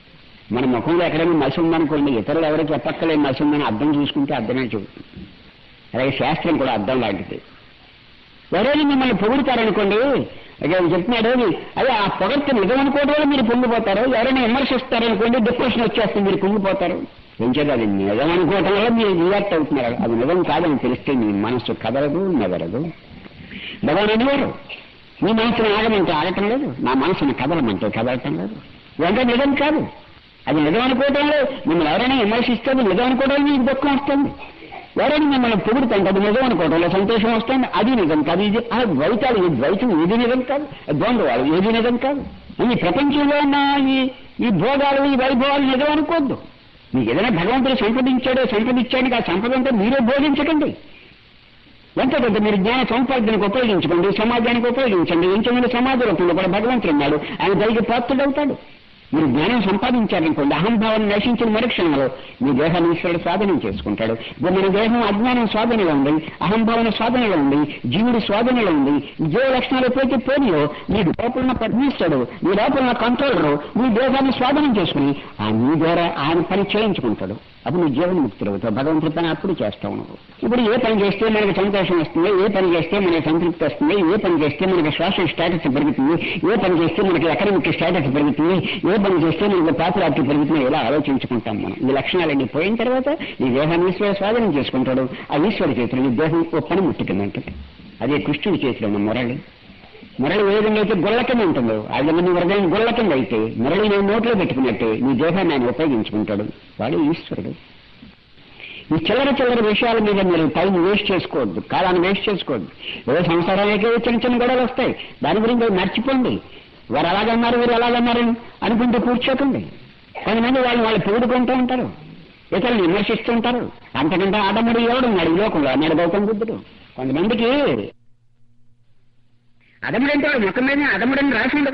మన ముఖంలో ఎక్కడైనా మసి ఉందనుకోండి ఇతరులు ఎవరో చెప్పక్కలేని మసి ఉందని అర్థం చూసుకుంటే అర్థమే చెబుతుంది అలాగే శాస్త్రం కూడా అర్థం లాంటిది ఎవరైనా మిమ్మల్ని పొగుడుతారనుకోండి అదే ఆయన చెప్తున్నాడు అదే ఆ పొగడ్త నిజం అనుకోవడం వల్ల మీరు పొంగిపోతారు ఎవరైనా విమర్శిస్తారనుకోండి డిప్రెషన్ వచ్చేస్తే మీరు పొంగిపోతారు ఏం చేయాలి అది నిజం అనుకోవటం వల్ల మీరు రియాక్ట్ అవుతున్నారు అది నిజం కాదని తెలిస్తే మీ మనసు కదలదు నెదరదు భగవాన్ అనేవారు మీ మనసును ఆగమంటే ఆగటం లేదు నా మనసును కదలమంటే కదలటం లేదు ఇదంతా నిజం కాదు అది నిజం అనుకోవటంలో మిమ్మల్ని ఎవరైనా విమర్శిస్తే నిజం అనుకోవడం మీకు దుఃఖం వస్తుంది ఎవరైనా మిమ్మల్ని పొగుడుతుంటే అది నిజం అనుకోవడంలో సంతోషం వస్తుంది అది నిజం కాదు ఇది ఆ ద్వైతాలు ఈ ద్వైతం ఏది నిజం కాదు ద్వంద్వాలు ఏది నిజం కాదు ఈ ప్రపంచంలో ఉన్న ఈ ఈ భోగాలు ఈ వైభవాలు నిజం అనుకోవద్దు మీకు ఏదైనా భగవంతుడు సంపదించాడో సంపదించాడు ఆ సంపద అంతా మీరే భోగించకండి ఎంత కొంత మీరు జ్ఞాన సంపాదనకు ఉపయోగించుకోండి సమాజానికి ఉపయోగించండి ఇంచమైన సమాజ రూపంలో కూడా భగవంతుడు ఉన్నాడు ఆయన దైకి పాత్రుడవుతాడు మీరు జ్ఞానం సంపాదించారనుకోండి అహంభావం నశించిన మరుక్షణంలో మీ దేహాన్ని ఈశ్వరుడు స్వాధీనం చేసుకుంటాడు ఇప్పుడు మన దేహం అజ్ఞానం స్వాధీనంలో ఉంది అహంభావన స్వాధీనంలో ఉంది జీవుడి స్వాధీనంలో ఉంది జీవ లక్షణాలు ఎప్పుడైతే పోనియో మీ లోపల పద్మిస్తాడు మీ లోపల కంట్రోలరు మీ దేహాన్ని స్వాధీనం చేసుకుని ఆ మీ ద్వారా ఆయన పని చేయించుకుంటాడు అప్పుడు నువ్వు జీవన్ముక్తులు అవుతావు భగవంతుడి పని అప్పుడు చేస్తావు నువ్వు ఇప్పుడు ఏ పని చేస్తే మనకి సంతోషం వస్తుంది ఏ పని చేస్తే మనకి సంతృప్తి వస్తుంది ఏ పని చేస్తే మనకి సోషల్ స్టేటస్ పెరుగుతుంది ఏ పని చేస్తే మనకి ఎకడమిక్ స్టేటస్ పెరుగుతుంది ఏ పని చేస్తే మనకి పాపులారిటీ పెరుగుతుంది ఇలా ఆలోచించుకుంటాం మనం ఈ లక్షణాలన్నీ పోయిన తర్వాత ఈ దేహాన్ని ఈశ్వర స్వాధీనం చేసుకుంటాడు ఆ ఈశ్వర చేతులు ఈ దేహం ఓ పని ముట్టుకుందంటుంది అదే కృష్ణుడి చేతిలో ఉన్న మురళి మురళి ఏ విధంగా అయితే గొల్ల కింద ఉంటుందో ఆ విధంగా నీ హృదయం గొల్ల కింద అయితే మురళి నేను నోట్లో పెట్టుకున్నట్టే నీ దేహాన్ని ఆయన ఉపయోగించుకుంటాడు వాడు ఈశ్వరుడు ఈ చిల్లర చిల్లర విషయాల మీద మీరు టైం వేస్ట్ చేసుకోవద్దు కాలాన్ని వేస్ట్ చేసుకోవద్దు ఏదో సంసారానికి చిన్న చిన్న గొడవలు వస్తాయి దాని గురించి అది మర్చిపోండి వారు అలాగన్నారు వీరు అలాగన్నారు అనుకుంటూ కూర్చోకండి కొంతమంది వాళ్ళు వాళ్ళు పొగుడుకుంటూ ఉంటారు ఇతరులు విమర్శిస్తూ ఉంటారు అంతకంటే ఆడముడు ఎవడున్నాడు ఈ లోకంలో అన్నాడు గౌతమ బుద్ధుడు కొంతమందికి అదముడంటే వాడు ముఖం మీద అదముడని రాసి ఉండదు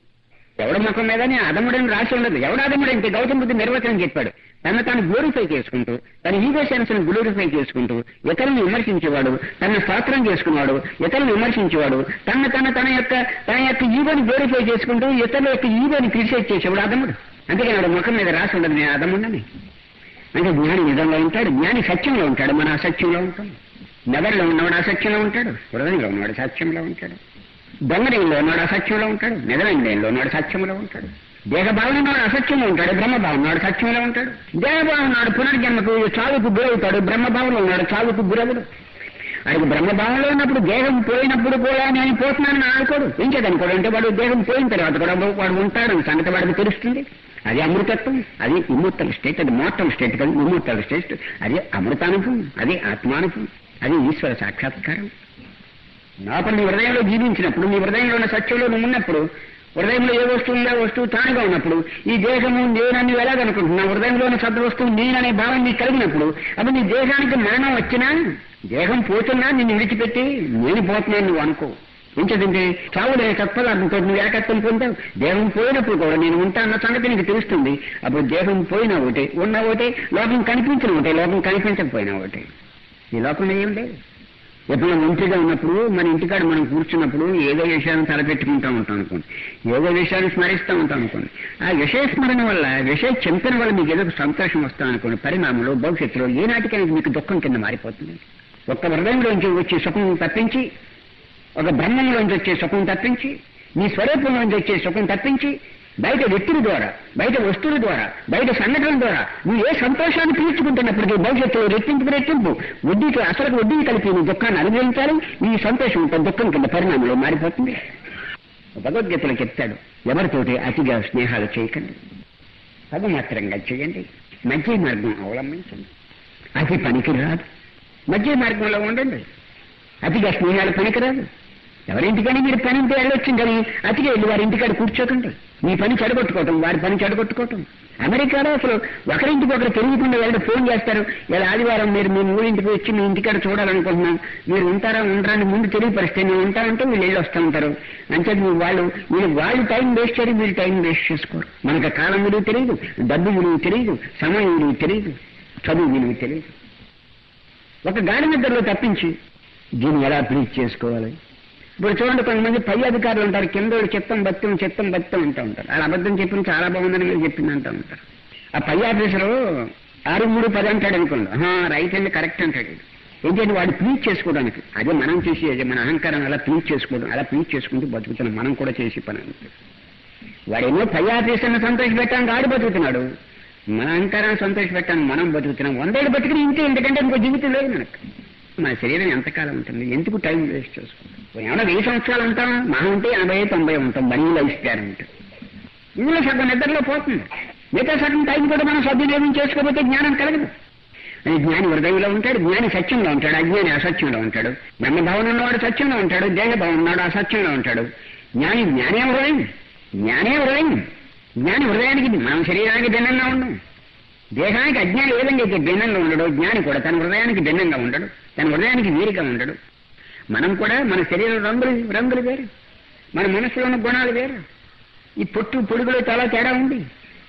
ఎవడ ముఖం మీదనే అదముడని రాసి ఉండదు ఎవడు అదముడంటే గౌతమ బుద్ధుడు నిర్వచనం చెప్పాడు తను తాను గ్లోరిఫై చేసుకుంటూ తన ఈగో సెన్స్ ను గ్లోరిఫై చేసుకుంటూ ఇతరులను విమర్శించేవాడు తన స్తోత్రం చేసుకునేవాడు ఇతరులను విమర్శించేవాడు తన తన తన యొక్క తన యొక్క ఈగోని గ్లోరిఫై చేసుకుంటూ ఇతరుల యొక్క ఈగోని క్రిటిసైజ్ చేసేవాడు అదముడు అందుకని వాడు ముఖం మీద రాసి ఉండదు నేను అదముండని అంటే జ్ఞాని నిజంలో ఉంటాడు జ్ఞాని సత్యంలో ఉంటాడు మన అసత్యంలో ఉంటాం నెదర్లో ఉన్నవాడు అసత్యంలో ఉంటాడు హృదయంలో ఉన్నవాడు సత్యంలో ఉంటాడు దొంగనంలో ఉన్నాడు అసత్యంలో ఉంటాడు నిజనంలో ఉన్నాడు సత్యంలో ఉంటాడు దేహభావన ఉన్నాడు అసత్యంలో ఉంటాడు బ్రహ్మభావం ఉన్నాడు సత్యంలో ఉంటాడు దేహభావం ఉన్నాడు పునర్జన్మకు చావుకు గురవుతాడు బ్రహ్మభావంలో ఉన్నాడు చావుకు గురవుడు ఆయనకు బ్రహ్మభావంలో ఉన్నప్పుడు దేహం పోయినప్పుడు కూడా నేను పోతున్నానని అనుకోడు ఏం చేదనుకోడు అంటే వాడు దేహం పోయిన తర్వాత కూడా వాడు ఉంటాడని సంగతి వాడికి తెలుస్తుంది అది అమృతత్వం అది ఇమ్మూర్తల స్టేట్ అది మోర్టల్ స్టేట్ కాదు ఇమ్మూర్తల స్టేట్ అది అమృతానుభవం అది ఆత్మానుభవం అది ఈశ్వర సాక్షాత్కారం లోపల నీ హృదయంలో జీవించినప్పుడు నీ హృదయంలో ఉన్న సత్యంలో నువ్వు ఉన్నప్పుడు హృదయంలో ఏ వస్తువు ఉందో ఆ వస్తువు తానుగా ఉన్నప్పుడు ఈ దేహము నేనని ఎలాగనుకుంటున్నావు హృదయంలో ఉన్న సద్ద వస్తువు నేననే భావం నీకు కలిగినప్పుడు అప్పుడు నీ దేహానికి మరణం వచ్చినా దేహం పోతున్నా నిన్ను విడిచిపెట్టి నేను పోతున్నాను నువ్వు అనుకో ఎంచదంటే చావులే తత్పదార్థంతో నువ్వు ఏకత్వం పొందావు దేహం పోయినప్పుడు కూడా నేను ఉంటా అన్న సంగతి నీకు తెలుస్తుంది అప్పుడు దేహం పోయినా ఒకటే ఉన్న ఒకటే లోకం కనిపించిన ఒకటే లోకం కనిపించకపోయినా ఒకటే ఈ లోకంలో ఏం లేదు ఎప్పుడు మనం ఇంటిగా ఉన్నప్పుడు మన ఇంటికాడ మనం కూర్చున్నప్పుడు ఏదో విషయాన్ని తలపెట్టుకుంటూ ఉంటాం అనుకోండి ఏదో విషయాన్ని స్మరిస్తూ ఉంటాం అనుకోండి ఆ విషయ స్మరణ వల్ల విషయ చింతన వల్ల మీకు ఏదో సంతోషం వస్తాం అనుకోండి పరిణామంలో భవిష్యత్తులో ఏనాటికైనా మీకు దుఃఖం కింద మారిపోతుంది ఒక్క హృదయంలోంచి వచ్చే సుఖం తప్పించి ఒక బ్రహ్మంలోంచి వచ్చే సుఖం తప్పించి నీ స్వరూపంలోంచి వచ్చే సుఖం తప్పించి బయట వ్యక్తుల ద్వారా బయట వస్తువుల ద్వారా బయట సంఘటనల ద్వారా నువ్వు ఏ సంతోషాన్ని పీల్చుకుంటున్నప్పటికీ భవిష్యత్తులో రెట్టింపు రెట్టింపు వడ్డీకి అసలు వడ్డీ కలిపి నీ దుఃఖాన్ని అనుభవించాలి నీ సంతోషం ఒక దుఃఖం కింద పరిణామంలో మారిపోతుంది భగవద్గీతలో చెప్తాడు ఎవరితోటి అతిగా స్నేహాలు చేయకండి పదమాత్రంగా చేయండి మధ్య మార్గం అవలంబించండి అతి పనికి రాదు మధ్య మార్గంలో ఉండండి అతిగా స్నేహాలు పనికిరాదు ఎవరింటికని మీరు పని ఉంటే వెళ్ళొచ్చు కానీ అతిగా వెళ్ళి వారి ఇంటికాడ కూర్చోకండి మీ పని చెడగొట్టుకోవటం వారి పని చెడగొట్టుకోవటం అమెరికాలో అసలు ఒకరింటికి ఒకరు తెలియకుండా వెళ్ళి ఫోన్ చేస్తారు ఇలా ఆదివారం మీరు మీ ఊరింటికి వచ్చి మీ ఇంటికాడ చూడాలనుకుంటున్నాం మీరు ఉంటారా ఉండరా అని ముందు తెలియపరిస్తే నేను ఉంటానంటే వీళ్ళు వెళ్ళి వస్తూ ఉంటారు అంటే వాళ్ళు వీళ్ళు వాళ్ళు టైం వేస్ట్ చేయడం మీరు టైం వేస్ట్ చేసుకోరు మనకు కాలం విలువ తెలియదు డబ్బు విలువ తెలియదు సమయం విలువ తెలియదు చదువు విలువ తెలియదు ఒక గాడి నిద్రలో తప్పించి దీన్ని ఎలా ప్లీజ్ చేసుకోవాలి ఇప్పుడు చూడండి కొంతమంది పై అధికారులు ఉంటారు కింద చెత్తం బత్తం చెత్తం బత్తం అంటూ ఉంటారు వాళ్ళు అబద్ధం చెప్పిన చాలా బాగుందని మీరు చెప్పింది అంటూ ఉంటారు ఆ పై ఆఫీసరు ఆరు మూడు పది అంటాడు అనుకోండి "ఆహా, రైట్ అండి కరెక్ట్ అంటాడు ఏంటంటే వాడు ప్లీజ్ చేసుకోవడానికి అదే మనం చేసేది మన అహంకారం అలా ప్లీజ్ చేసుకోవడం అలా ప్లీజ్ చేసుకుంటూ బతుకుతున్నాం మనం కూడా చేసే పని అంతే వాడేమో పై ఆఫీసర్ని సంతోష పెట్టడానికి ఆడు బతుకుతున్నాడు మన అహంకారాన్ని సంతోష పెట్టాను మనం బతుకుతున్నాం వందేళ్ళు బతికిన ఇంతే ఎందుకంటే ఇంకో జీవితం లేదు మనకు మన శరీరం ఎంతకాలం ఉంటుంది ఎందుకు టైం వేస్ట్ చేసుకుంటాం ఏమైనా వెయ్యి సంవత్సరాలు ఉంటాం మహా ఉంటే ఎనభై తొంభై ఉంటాం బనీ లైఫ్ స్పాన్ ఉంటుంది ఇందులో సగం నిద్రలో పోతుంది మిగతా సగం టైం కూడా మనం సద్వినియోగం చేసుకోకపోతే జ్ఞానం కలగదు అని జ్ఞాని హృదయంలో ఉంటాడు జ్ఞాని సత్యంలో ఉంటాడు అజ్ఞాని అసత్యంలో ఉంటాడు బ్రహ్మభావన ఉన్నవాడు సత్యంలో ఉంటాడు దేహభావం ఉన్నాడు అసత్యంలో ఉంటాడు జ్ఞాని జ్ఞానే హృదయం జ్ఞానే హృదయం జ్ఞాని హృదయానికి మనం శరీరానికి భిన్నంగా ఉన్నాం దేహానికి అజ్ఞాని ఏ విధంగా అయితే భిన్నంగా ఉండడు జ్ఞాని కూడా తన హృదయానికి భిన్నంగా ఉండడు తన హృదయానికి వీరిగా ఉండడు మనం కూడా మన శరీరం రంగులు రంగులు వేరు మన మనసులో ఉన్న గుణాలు వేరు ఈ పొట్టు పొడుగులో చాలా తేడా ఉంది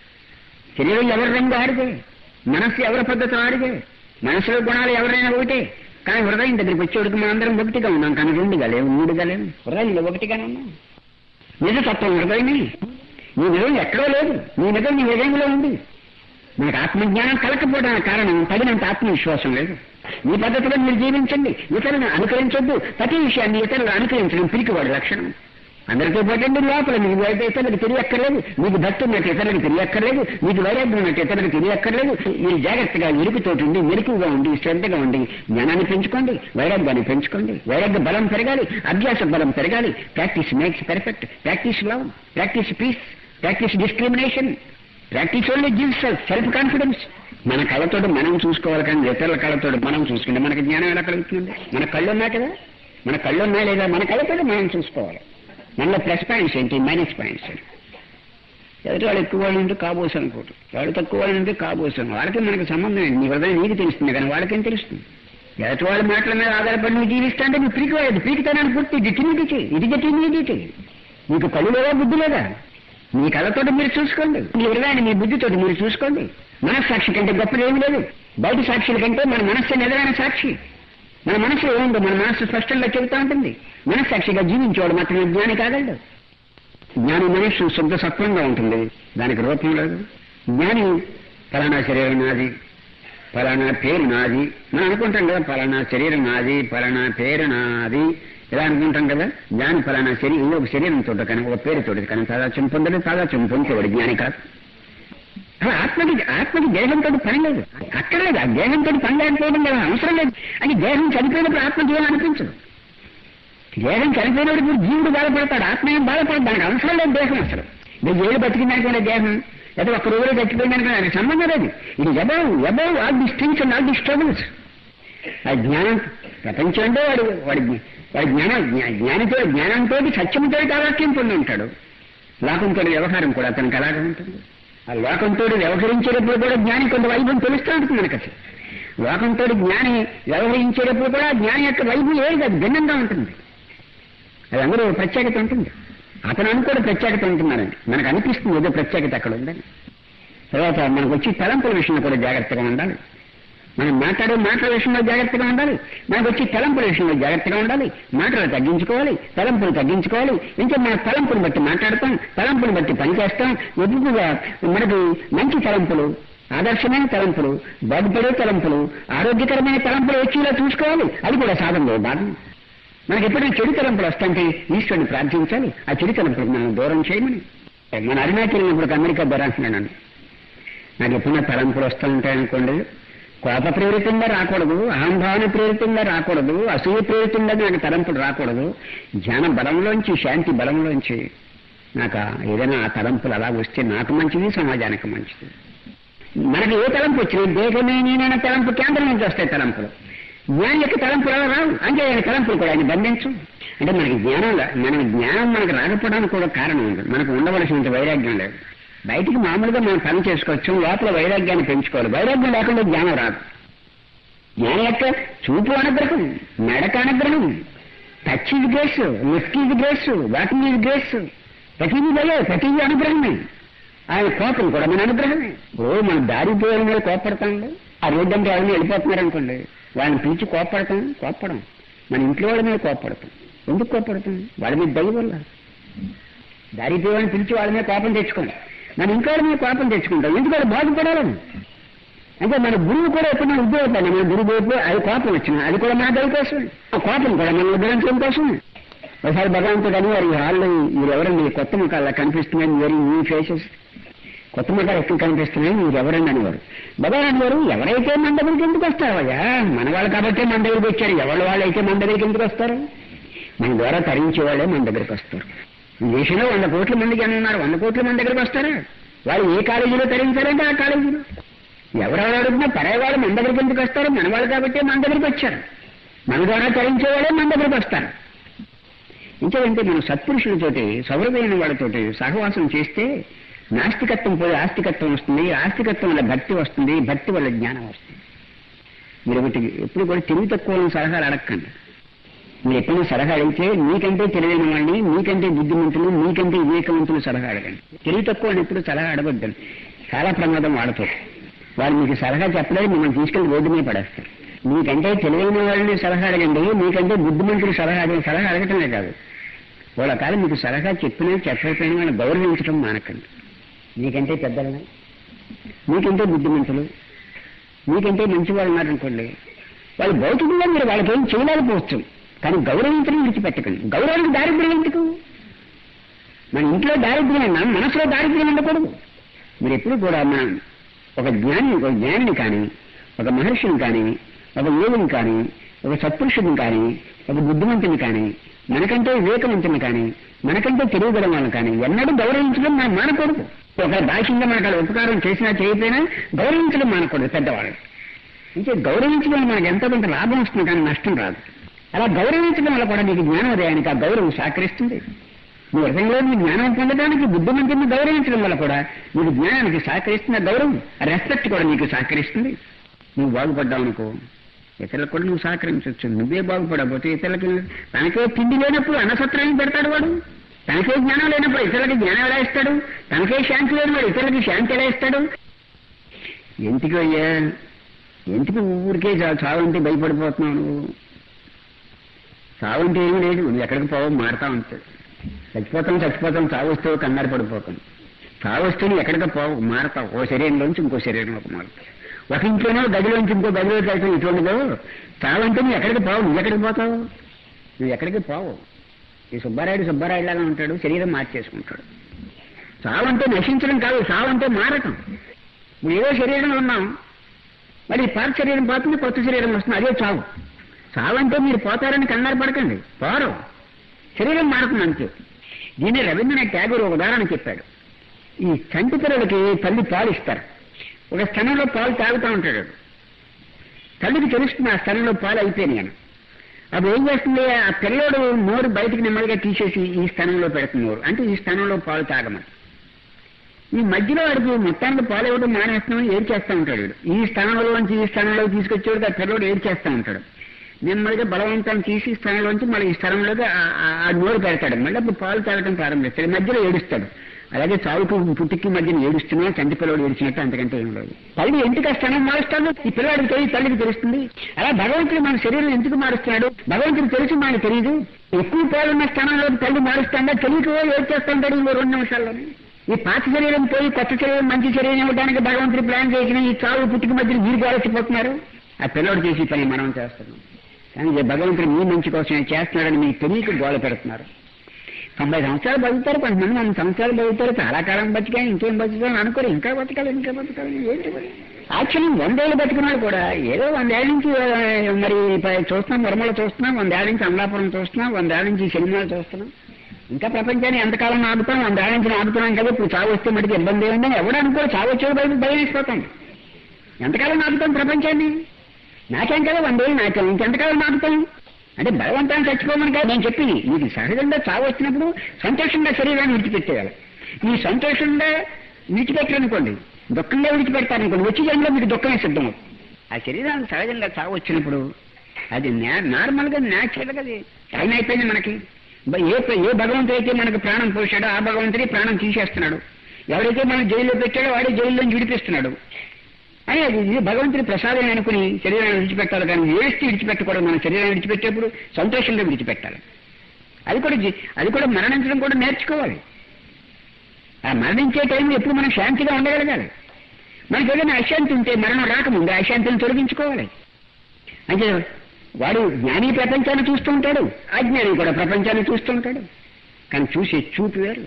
శరీరం ఎవరి రంగు ఆడితే మనస్సు ఎవరి పద్ధతి ఆడితే మనసులో గుణాలు ఎవరైనా ఒకటే కానీ హృదయం దగ్గరికి వచ్చేవాడికి మనం అందరం ఒకటిగా ఉన్నాం కానీ రెండుగా లేవు మూడుగా లేవు హృదయంలో ఒకటిగానే ఉన్నాం నిజతత్వం హృదయమే నీ నిజం ఎక్కడో లేదు నీ నిజం నీ హృదయంలో ఉంది మనకు ఆత్మజ్ఞానం కలకపోవడానికి కారణం తగినంత ఆత్మవిశ్వాసం లేదు ఈ పద్ధతిలో మీరు జీవించండి ఇతరులను అనుకరించొద్దు ప్రతి విషయాన్ని ఇతరులు అనుకరించడం పిరికివాడు లక్షణం అందరితో పాటండి లోపల మీకు అయితే ఇతరులకు తెలియక్కర్లేదు మీకు భక్తి ఉన్నట్టు ఇతరులకు తెలియక్కర్లేదు మీకు వైరాగ్యం ఉన్నట్టు ఇతరులకు తెలియక్కర్లేదు మీరు జాగ్రత్తగా ఇరుకుతోటి ఉండి మెరుకుగా ఉండి శ్రద్ధగా ఉండి జ్ఞానాన్ని పెంచుకోండి వైరాగ్యాన్ని పెంచుకోండి వైరాగ్య బలం పెరగాలి అభ్యాస బలం పెరగాలి practice makes perfect practice love practice peace practice discrimination practice only gives self confidence మన కళ్ళతోటి మనం చూసుకోవాలి కానీ ఇతరుల కళ్ళతోటి మనం చూసుకుంటే మనకి జ్ఞానం ఎలా కలుగుతుంది మన కళ్ళు ఉన్నాయి కదా మన కళ్ళు ఉన్నాయి లేదా మన కళ్ళతోటి మనం చూసుకోవాలి మనలో ప్లస్ పాయింట్స్ ఏంటి మైనస్ పాయింట్స్ ఏంటి ఎదుటి వాళ్ళు ఎక్కువ వాళ్ళు ఉంటే కాబోసు అనుకోరు వాళ్ళు తక్కువ వాళ్ళు ఉంటే కాబోసాను వాళ్ళకి మనకు సంబంధం ఏంటి నీ హృదయం నీకు తెలుస్తుంది కానీ వాళ్ళకేం తెలుస్తుంది ఎదుటి వాళ్ళ మాటల మీద ఆధారపడి నువ్వు జీవిస్తా అంటే నువ్వు పీకిపోయేది పీకితనాన్ని పూర్తి ఇది తిరిగి ఇది తిరిగి నీకు కళ్ళు లేదా బుద్ధి లేదా మీ కళ్ళతోటి మీరు చూసుకోండి మీ హృదయాన్ని మీ బుద్ధితోటి మీరు చూసుకోండి మనస్సాక్షి కంటే గొప్పది ఏమీ లేదు బయట సాక్షుల కంటే మన మనస్సు ఎదురైన సాక్షి మన మనసులో ఏముందో మన మనస్సు స్పష్టంగా చెబుతూ ఉంటుంది మనస్సాక్షిగా జీవించేవాడు మాత్రమే జ్ఞాని కాగలడు జ్ఞాని మనస్సు శుద్ధ సత్వంగా ఉంటుంది దానికి రూపం లేదు జ్ఞాని ఫలానా శరీరం నాది ఫలానా పేరు నాది మనం అనుకుంటాం కదా ఫలానా శరీరం నాది ఫలానా పేరు నాది ఇలా అనుకుంటాం కదా జ్ఞాని ఫలానా శరీరం ఒక శరీరంతో కానీ ఒక పేరుతో కానీ తాదాత్యం పొందలేదు తాదాత్యం పొందేవాడు జ్ఞాని కాదు అలా ఆత్మకి ఆత్మకి దేహంతో పని లేదు అక్కడ లేదు ఆ దేహంతో పని లేకపోవడం కదా అవసరం లేదు అని దేహం చనిపోయినప్పుడు ఆత్మకి ఏం అనిపించదు దేహం చనిపోయినప్పుడు జీవుడు బాధపడతాడు ఆత్మ ఏం బాధపడదు దానికి అవసరం లేదు దేహం అసలు నువ్వు ఏడు బతికిందనుకునే దేహం లేదా ఒక్క రోజులో చచ్చిపోయిందనుకునే దానికి సంబంధం లేదు ఇది above above all this things and all this troubles ఆ జ్ఞానం ప్రపంచం అంటే వాడు వాడి వాడి జ్ఞాన జ్ఞా- జ్ఞానితో జ్ఞానంతో సత్యంతో కావాక్యం పొంది ఉంటాడు లోకంతో వ్యవహారం కూడా అతనికి అలాగే ఉంటుంది ఆ లోకంతో వ్యవహరించేటప్పుడు కూడా జ్ఞాని కొంత వైభవం తెలుస్తూ ఉంటుంది మనకు అసలు లోకంతో జ్ఞాని వ్యవహరించేటప్పుడు కూడా జ్ఞాని యొక్క వైభవం ఏది కాదు భిన్నంగా ఉంటుంది అది అందరూ ప్రత్యేకత ఉంటుంది అతను అనుకోవడం ప్రత్యేకత ఉంటున్నారండి మనకు అనిపిస్తుంది ఏదో ప్రత్యేకత అక్కడ ఉందని తర్వాత మనకు వచ్చి తలంపుల విషయంలో కూడా జాగ్రత్తగా ఉండాలి మనం మాట్లాడే మాటల విషయంలో జాగ్రత్తగా ఉండాలి మనకు వచ్చి తలంపుల విషయంలో జాగ్రత్తగా ఉండాలి మాటలు తగ్గించుకోవాలి తలంపులు తగ్గించుకోవాలి ఇంకా మన తలంపుని బట్టి మాట్లాడతాం తలంపుని బట్టి పనిచేస్తాం ఎక్కువగా మనకి మంచి తలంపులు ఆదర్శమైన తలంపులు బాగుపడే తలంపులు ఆరోగ్యకరమైన తలంపులు వచ్చేలా చూసుకోవాలి అది కూడా సాధనలో భాగం మనకి ఎప్పుడైనా చెడు తలంపులు వస్తుంటే ఈశ్వరుని ప్రార్థించాలి ఆ చెడు తలంపులు మనం దూరం చేయమని మన అరుణాచల్ ఇప్పుడు అమెరికా దొరంటున్నాను నాకు ఎప్పుడైనా తలంపులు వస్తూ ఉంటాయనుకోండి కోప ప్రేరితంగా రాకూడదు అహంభావన ప్రేరితంగా రాకూడదు అసూయ ప్రేరితంగా నాకు తలంపులు రాకూడదు జ్ఞాన బలంలోంచి శాంతి బలంలోంచి నాకు ఆ ఏదైనా ఆ తలంపులు అలా వస్తే నాకు మంచిది సమాజానికి మంచిది మనకి ఏ తలంపు వచ్చినా దేహమే నేనైనా తలంపు కేంద్రం నుంచి వస్తాయి తలంపులు జ్ఞాని యొక్క తలంపులు అలా రావు అంటే ఆయన తలంపులు కూడా ఆయన బంధించు అంటే మనకి జ్ఞానం లా- మన జ్ఞానం మనకు రాకపోవడానికి కూడా కారణం ఉంది మనకు ఉండవలసినంత వైరాగ్యం లేదు బయటికి మామూలుగా మనం పని చేసుకోవచ్చు లోపల వైరాగ్యాన్ని పెంచుకోవాలి వైరాగ్యం లేకుండా జ్ఞానం రాదు జ్ఞానం యొక్క చూపు అనుగ్రహం నడక అనుగ్రహం టచ్ ఇది గ్రేస్ లిఫ్ట్ ఇది గ్రేస్ వాకింగ్ ఇది గ్రేస్ ప్రతిదీ దయ ప్రతిదీ అనుగ్రహమే ఆయన కోపం కూడా మన అనుగ్రహమే ఓ మన దారి పోయిన మీద కోపడతాండి ఆ రోడ్డు అంటే ఎవరిని వెళ్ళిపోతున్నారు అనుకోండి వాళ్ళని పిలిచి కోపడతాం కోపడం మన ఇంట్లో వాళ్ళ మీద కోపడతాం ఎందుకు కోపడతాం వాళ్ళ మీద దయ వల్ల దారి పోయిన పిలిచి వాళ్ళ మీద కోపం తెచ్చుకోండి మనం ఇంకోటి మీద కోపం తెచ్చుకుంటాం ఎందుకంటే బాగుపడాలని అంటే మన గురువు కూడా ఎప్పుడు మనం ఉద్యోగపడ్డాం మన గురువు వైపు అది కోపం వచ్చిన అది కూడా మన దయ కోసం ఆ కోపం కూడా మనం ఉద్ధరించడం కోసం ఒకసారి భగవంతుడు అని వారి హాల్లో మీరు ఎవరండి కొత్త ముఖాల్లో కనిపిస్తున్నాయి మీరు ఈ ఫేసెస్ కొత్త ముఖాలు ఎక్కువ కనిపిస్తున్నాయి మీరు ఎవరండి అనేవారు భగవాన్ గారు ఎవరైతే మన దగ్గరికి ఎందుకు వస్తారయ్యా మన వాళ్ళు కాబట్టి మన దగ్గరికి వచ్చారు ఎవరి వాళ్ళు అయితే మన దగ్గరికి ఎందుకు వస్తారు మన ద్వారా తరించే వాళ్ళే మన దగ్గరికి వస్తారు ఈ దేశంలో వంద కోట్ల మందికి ఉన్నారు వంద కోట్ల మంది దగ్గరికి వస్తారా వాళ్ళు ఏ కాలేజీలో తరించారంటే ఆ కాలేజీలో ఎవరెవరు అడుగుతున్నా పరాయవాళ్ళు మన దగ్గరికి ఎందుకు వస్తారు మన వాళ్ళు కాబట్టి మన దగ్గరికి వచ్చారు మన ద్వారా తరించే వాళ్ళే మన దగ్గరికి వస్తారు ఇంకేంటే మనం సత్పురుషులతోటి సౌరమైన వాళ్ళతోటి సహవాసం చేస్తే నాస్తికత్వం పోయి ఆస్తికత్వం వస్తుంది ఆస్తికత్వం వల్ల భక్తి వస్తుంది భక్తి వల్ల జ్ఞానం వస్తుంది మీరు ఒకటి ఎప్పుడు కూడా తెలివి తక్కువ సలహాలు అడగకండి మీరు ఎప్పుడైనా సలహా అడిగితే మీకంటే తెలివైన వాళ్ళని మీకంటే బుద్ధిమంతులు మీకంటే వివేకవంతులు సలహా అడగండి తెలివి తక్కువ వాళ్ళని ఎప్పుడు సలహా అడగొద్దండి చాలా ప్రమాదం వాళ్ళతో వాళ్ళు మీకు సలహా చెప్పలేదు మిమ్మల్ని తీసుకెళ్లి రోడ్డు మీద పడేస్తారు మీకంటే తెలివైన వాళ్ళని సలహా అడగండి మీకంటే బుద్ధిమంతులు సలహా అడగ సలహా అడగటమే కాదు వాళ్ళ కాలం మీకు సలహా చెప్పినా చెప్పకపోయినా వాళ్ళని గౌరవించడం మానకండి మీకంటే పెద్దలని మీకంటే బుద్ధిమంతులు మీకంటే మంచి వాళ్ళు ఉన్నారనుకోండి వాళ్ళు భౌతికంగా మీరు వాళ్ళకి ఏం చేయలేకపోవచ్చు కానీ గౌరవించడం విడిచిపెట్టకండి గౌరవానికి దారిద్ర్యం ఎందుకు మన ఇంట్లో దారిద్ర్యం ఉన్నా మనసులో దారిద్ర్యం ఉండకూడదు మీరు ఎప్పుడు కూడా మన ఒక జ్ఞాని ఒక జ్ఞానిని కానీ ఒక మహర్షిని కానీ ఒక యోగిని కానీ ఒక సత్పురుషుడిని కానీ ఒక బుద్ధిమంతుని కానీ మనకంటే వివేకవంతుని కానీ మనకంటే తెలియగల వాళ్ళని కానీ ఎన్నడూ గౌరవించడం మనం మానకూడదు ఒక బాహ్యంగా మనకు అలా ఉపకారం చేసినా చేయకపోయినా గౌరవించడం మానకూడదు పెద్దవాళ్ళు అంటే గౌరవించడం వల్ల మనకు ఎంతో కొంత లాభం వస్తుంది కానీ నష్టం రాదు అలా గౌరవించడం వల్ల కూడా నీకు జ్ఞానోదయానికి ఆ గౌరవం సహకరిస్తుంది నీ హృదయంలో నీ జ్ఞానం పొందడానికి బుద్ధిమంతుని గౌరవించడం వల్ల కూడా నీకు జ్ఞానానికి సహకరిస్తున్న గౌరవం రెస్పెక్ట్ కూడా నీకు సహకరిస్తుంది నువ్వు బాగుపడ్డావు అనుకో ఇతరులకు కూడా నువ్వు సహకరించవచ్చు నువ్వే బాగుపడకపోతే ఇతరులకి తనకే తిండి లేనప్పుడు అన్నసత్రాన్ని పెడతాడు వాడు తనకే జ్ఞానం లేనప్పుడు ఇతరులకి జ్ఞానం ఎలా ఇస్తాడు తనకే శాంతి లేని వాడు ఇతరులకి శాంతి ఎలా ఇస్తాడు ఎందుకు అయ్యా ఎందుకు ఊరికే చా- చావంటే భయపడిపోతున్నావు నువ్వు చావంటే ఏమీ లేదు నువ్వు ఎక్కడికి పోవు మారుతా ఉంటాడు చచ్చిపోతాం చచ్చిపోతాం చావు వస్తే కంగారు పడిపోతాం చావు వస్తే నువ్వు ఎక్కడికి పోవు మారతావు ఓ శరీరంలోంచి ఇంకో శరీరంలోకి మారుతావు ఒక ఇంట్లోనో గదిలోంచి ఇంకో గదిలోకి వెళ్తాం ఇటువంటిదో చావంటే నువ్వు ఎక్కడికి పోవు నువ్వు ఎక్కడికి పోతావు నువ్వు ఎక్కడికి పోవు ఈ సుబ్బారాయుడు సుబ్బారాయుడు లాగా ఉంటాడు శరీరం మార్చేసుకుంటాడు చావంటే నశించడం కాదు చావంటే మారటం నువ్వు ఏదో శరీరంలో ఉన్నాం మరి ఈ పాత శరీరం పోతుంది కొత్త శరీరం వస్తుంది అదే చావు చావంటే మీరు పోతారని కంగారు పడకండి పోరు శరీరం మారుతుంది అంతే దీన్ని రవీంద్రనాథ్ ట్యాగూర్ ఒక ఉదాహరణ చెప్పాడు ఈ చంటి పిల్లలకి తల్లి పాలు ఇస్తారు ఒక స్థలంలో పాలు తాగుతూ ఉంటాడు తల్లికి తెలుస్తుంది ఆ స్థలంలో పాలు అయిపోయినాయి అని అప్పుడు ఏం చేస్తుంది ఆ పిల్లోడు నోరు బయటికి నెమ్మదిగా తీసేసి ఈ స్థానంలో పెడుతుంది నోరు అంటే ఈ స్థానంలో పాలు తాగమని ఈ మధ్యలో వాడికి మొత్తానికి పాలు ఇవ్వడం మానేస్తున్నామని ఏడు చేస్తూ ఉంటాడు వీడు. ఈ స్థానంలోంచి ఈ స్థానంలో తీసుకొచ్చేవాడు ఆ పిల్లోడు ఏడు చేస్తూ ఉంటాడు నెమ్మదిగా బలవంతం తీసి ఈ స్థానంలోంచి మళ్ళీ ఈ స్థానంలోకి ఆ- ఆ- ఆ నోరు పెడతాడు మళ్ళీ అప్పుడు పాలు తాగడం ప్రారంభిస్తాడు మధ్యలో ఏడుస్తాడు అలాగే చావుకు పుట్టికి మధ్యన ఏడుస్తున్నా చంటి పిల్లవాడు ఏడిచినట్టు అంతకంటే ఏం లేదు తల్లి ఎందుకు ఆ స్థానం మారుస్తాడు ఈ పిల్లవాడికి తెలియదు తల్లికి తెలుస్తుంది అలా భగవంతుడు మన శరీరం ఎందుకు మారుస్తున్నాడు భగవంతుడు తెలిసి మనకు తెలియదు ఎక్కువ పాలున్న స్థానంలో తల్లి మారుస్తాడా తెలియక ఏడు చేస్తుంటాడు ఇంకో రెండు నిమిషాల్లోనే ఈ పాత శరీరం పోయి కొత్త శరీరం మంచి శరీరం ఇవ్వడానికి భగవంతుడు ప్లాన్ చేసిన ఈ చావు పుట్టికి మధ్యన మీరు ఆలోచిపోతున్నారు ఆ పిల్లవాడు చేసి పని మనం చేస్తున్నాం కానీ ఈ భగవంతుడు మీ మంచి కోసమే చేస్తున్నాడని మీకు తెలియక గోల పెడుతున్నారు తొంభై సంవత్సరాలు బతుకుతారు కొంతమంది వంద సంవత్సరాలు బతుకుతారు చాలా కాలం బతికా ఇంకేం బతుకుతాను అనుకోరు ఇంకా బతకాలి ఇంకా బతకాలి ఏంటి మరి యాక్చువల్లీ వందేళ్ళు బతికిన వాళ్ళు కూడా ఏదో వందేళ్ళ నుంచి ఆ, మరి ప- చూస్తున్నాం నిర్మల చూస్తున్నాం వందేళ్ళ నుంచి అమలాపురం చూస్తున్నాం వందేళ్ళ నుంచి సినిమాలు చూస్తున్నాం ఇంకా ప్రపంచాన్ని ఎంతకాలం ఆపుతాం వందేళ్ళ నుంచి ఆపుతున్నాం కదా ఇప్పుడు చావు వస్తే మటుకు ఇబ్బంది ఏముందని ఎవడు అనుకో చావు వచ్చే భయం భయం వేసిపోతాం ఎంతకాలం ఆపుతాం ప్రపంచాన్ని నాకేం కదా వందేళ్ళు నాకేం ఇంకెంతకాలం ఆపుతాం అంటే బలవంతాన్ని చచ్చిపోమని కాదు నేను చెప్పింది నీకు సహజంగా చావు వచ్చినప్పుడు సంతోషంగా శరీరాన్ని విడిచిపెట్టేయాలి ఈ సంతోషంగా విడిచిపెట్టారనుకోండి దుఃఖంగా విడిచిపెడతారనుకోండి వచ్చే జన్మలో మీకు దుఃఖమే సిద్ధం అవుతుంది. ఆ శరీరానికి సహజంగా చావు వచ్చినప్పుడు అది నార్మల్ గా న్యాచురల్ గా అది టైం అయిపోయింది మనకి బ- ఏ ఏ భగవంతుడు అయితే మనకు ప్రాణం పోసాడో ఆ భగవంతుడి ప్రాణం తీసేస్తున్నాడు ఎవరైతే మనం జైల్లో పెట్టాడో వాడే జైల్లో విడిపిస్తున్నాడు అని అది ఇది భగవంతుని ప్రసాదం అనుకుని శరీరాన్ని విడిచిపెట్టాలి కానీ ఏస్తే విడిచిపెట్టకూడదు మన శరీరాన్ని విడిచిపెట్టేప్పుడు సంతోషంగా విడిచిపెట్టాలి అది కూడా జీ- అది కూడా మరణించడం కూడా నేర్చుకోవాలి ఆ మరణించే టైంలో ఎప్పుడు మనం శాంతిగా ఉండగలగాలి మనకి ఏదైనా అశాంతి ఉంటే మరణం రాకముందు ఆ అశాంతిని తొలగించుకోవాలి అంటే వాడు జ్ఞాని ప్రపంచాన్ని చూస్తూ ఉంటాడు అజ్ఞాని కూడా ప్రపంచాన్ని చూస్తూ ఉంటాడు కానీ చూసే చూపు వేరు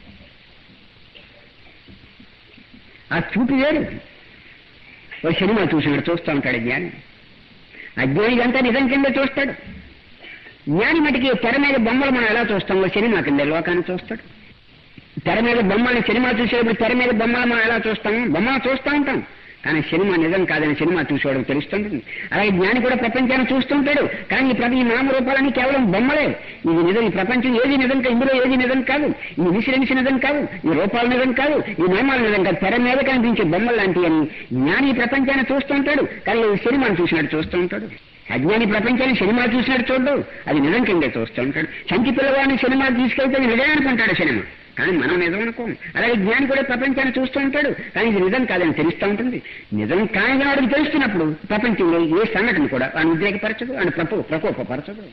ఆ చూపు వేరు ఓ సినిమా చూసినట్టు చూస్తూ ఉంటాడు జ్ఞాని అజ్ఞాని అంతా నిజం కింద చూస్తాడు జ్ఞాని మటుకి తెర మీద బొమ్మలు మనం ఎలా చూస్తామో సినిమా కింద లోకాన్ని చూస్తాడు తెర మీద బొమ్మల్ని సినిమా చూసేటప్పుడు తెర మీద బొమ్మలు మనం ఎలా చూస్తాము బొమ్మలు చూస్తూ ఉంటాం కానీ సినిమా నిజం కాదని సినిమా చూసేవాడు తెలుస్తుంటుంది అలాగే జ్ఞాని కూడా ప్రపంచాన్ని చూస్తుంటాడు కానీ ఈ ప్రతి నామరూపాలని కేవలం బొమ్మలే ఇది నిజం ఈ ప్రపంచం ఏది నిజం కాదు ఇందులో ఏది నిజం కాదు ఈ ఇన్సిడెన్స్ నిజం కాదు ఈ రూపాలు నిజం కాదు ఈ నామాలు నిజం కాదు తెర మీద కనిపించే బొమ్మలు లాంటివి అని జ్ఞాని ఈ ప్రపంచాన్ని చూస్తుంటాడు కానీ ఈ సినిమాను చూసినట్టు చూస్తూ ఉంటాడు అజ్ఞాని ప్రపంచాన్ని సినిమా చూసినట్టు చూడ్డు అది నిజం కిందే చూస్తూ ఉంటాడు చంటి పిల్లవాడిని సినిమా తీసుకెళ్తే అది నిజమే అనుకుంటాడు సినిమా కానీ మనం నిజం అనుకోం అలాగే జ్ఞాని కూడా ప్రపంచాన్ని చూస్తూ ఉంటాడు కానీ ఇది నిజం కాదని తెలుస్తూ ఉంటుంది నిజం కాని వాడికి తెలుస్తున్నప్పుడు ప్రపంచంలో ఏ సంఘటన కూడా వాడిని ఉద్రేకపరచదు వాడిని ప్రపో ప్రకోపపరచదు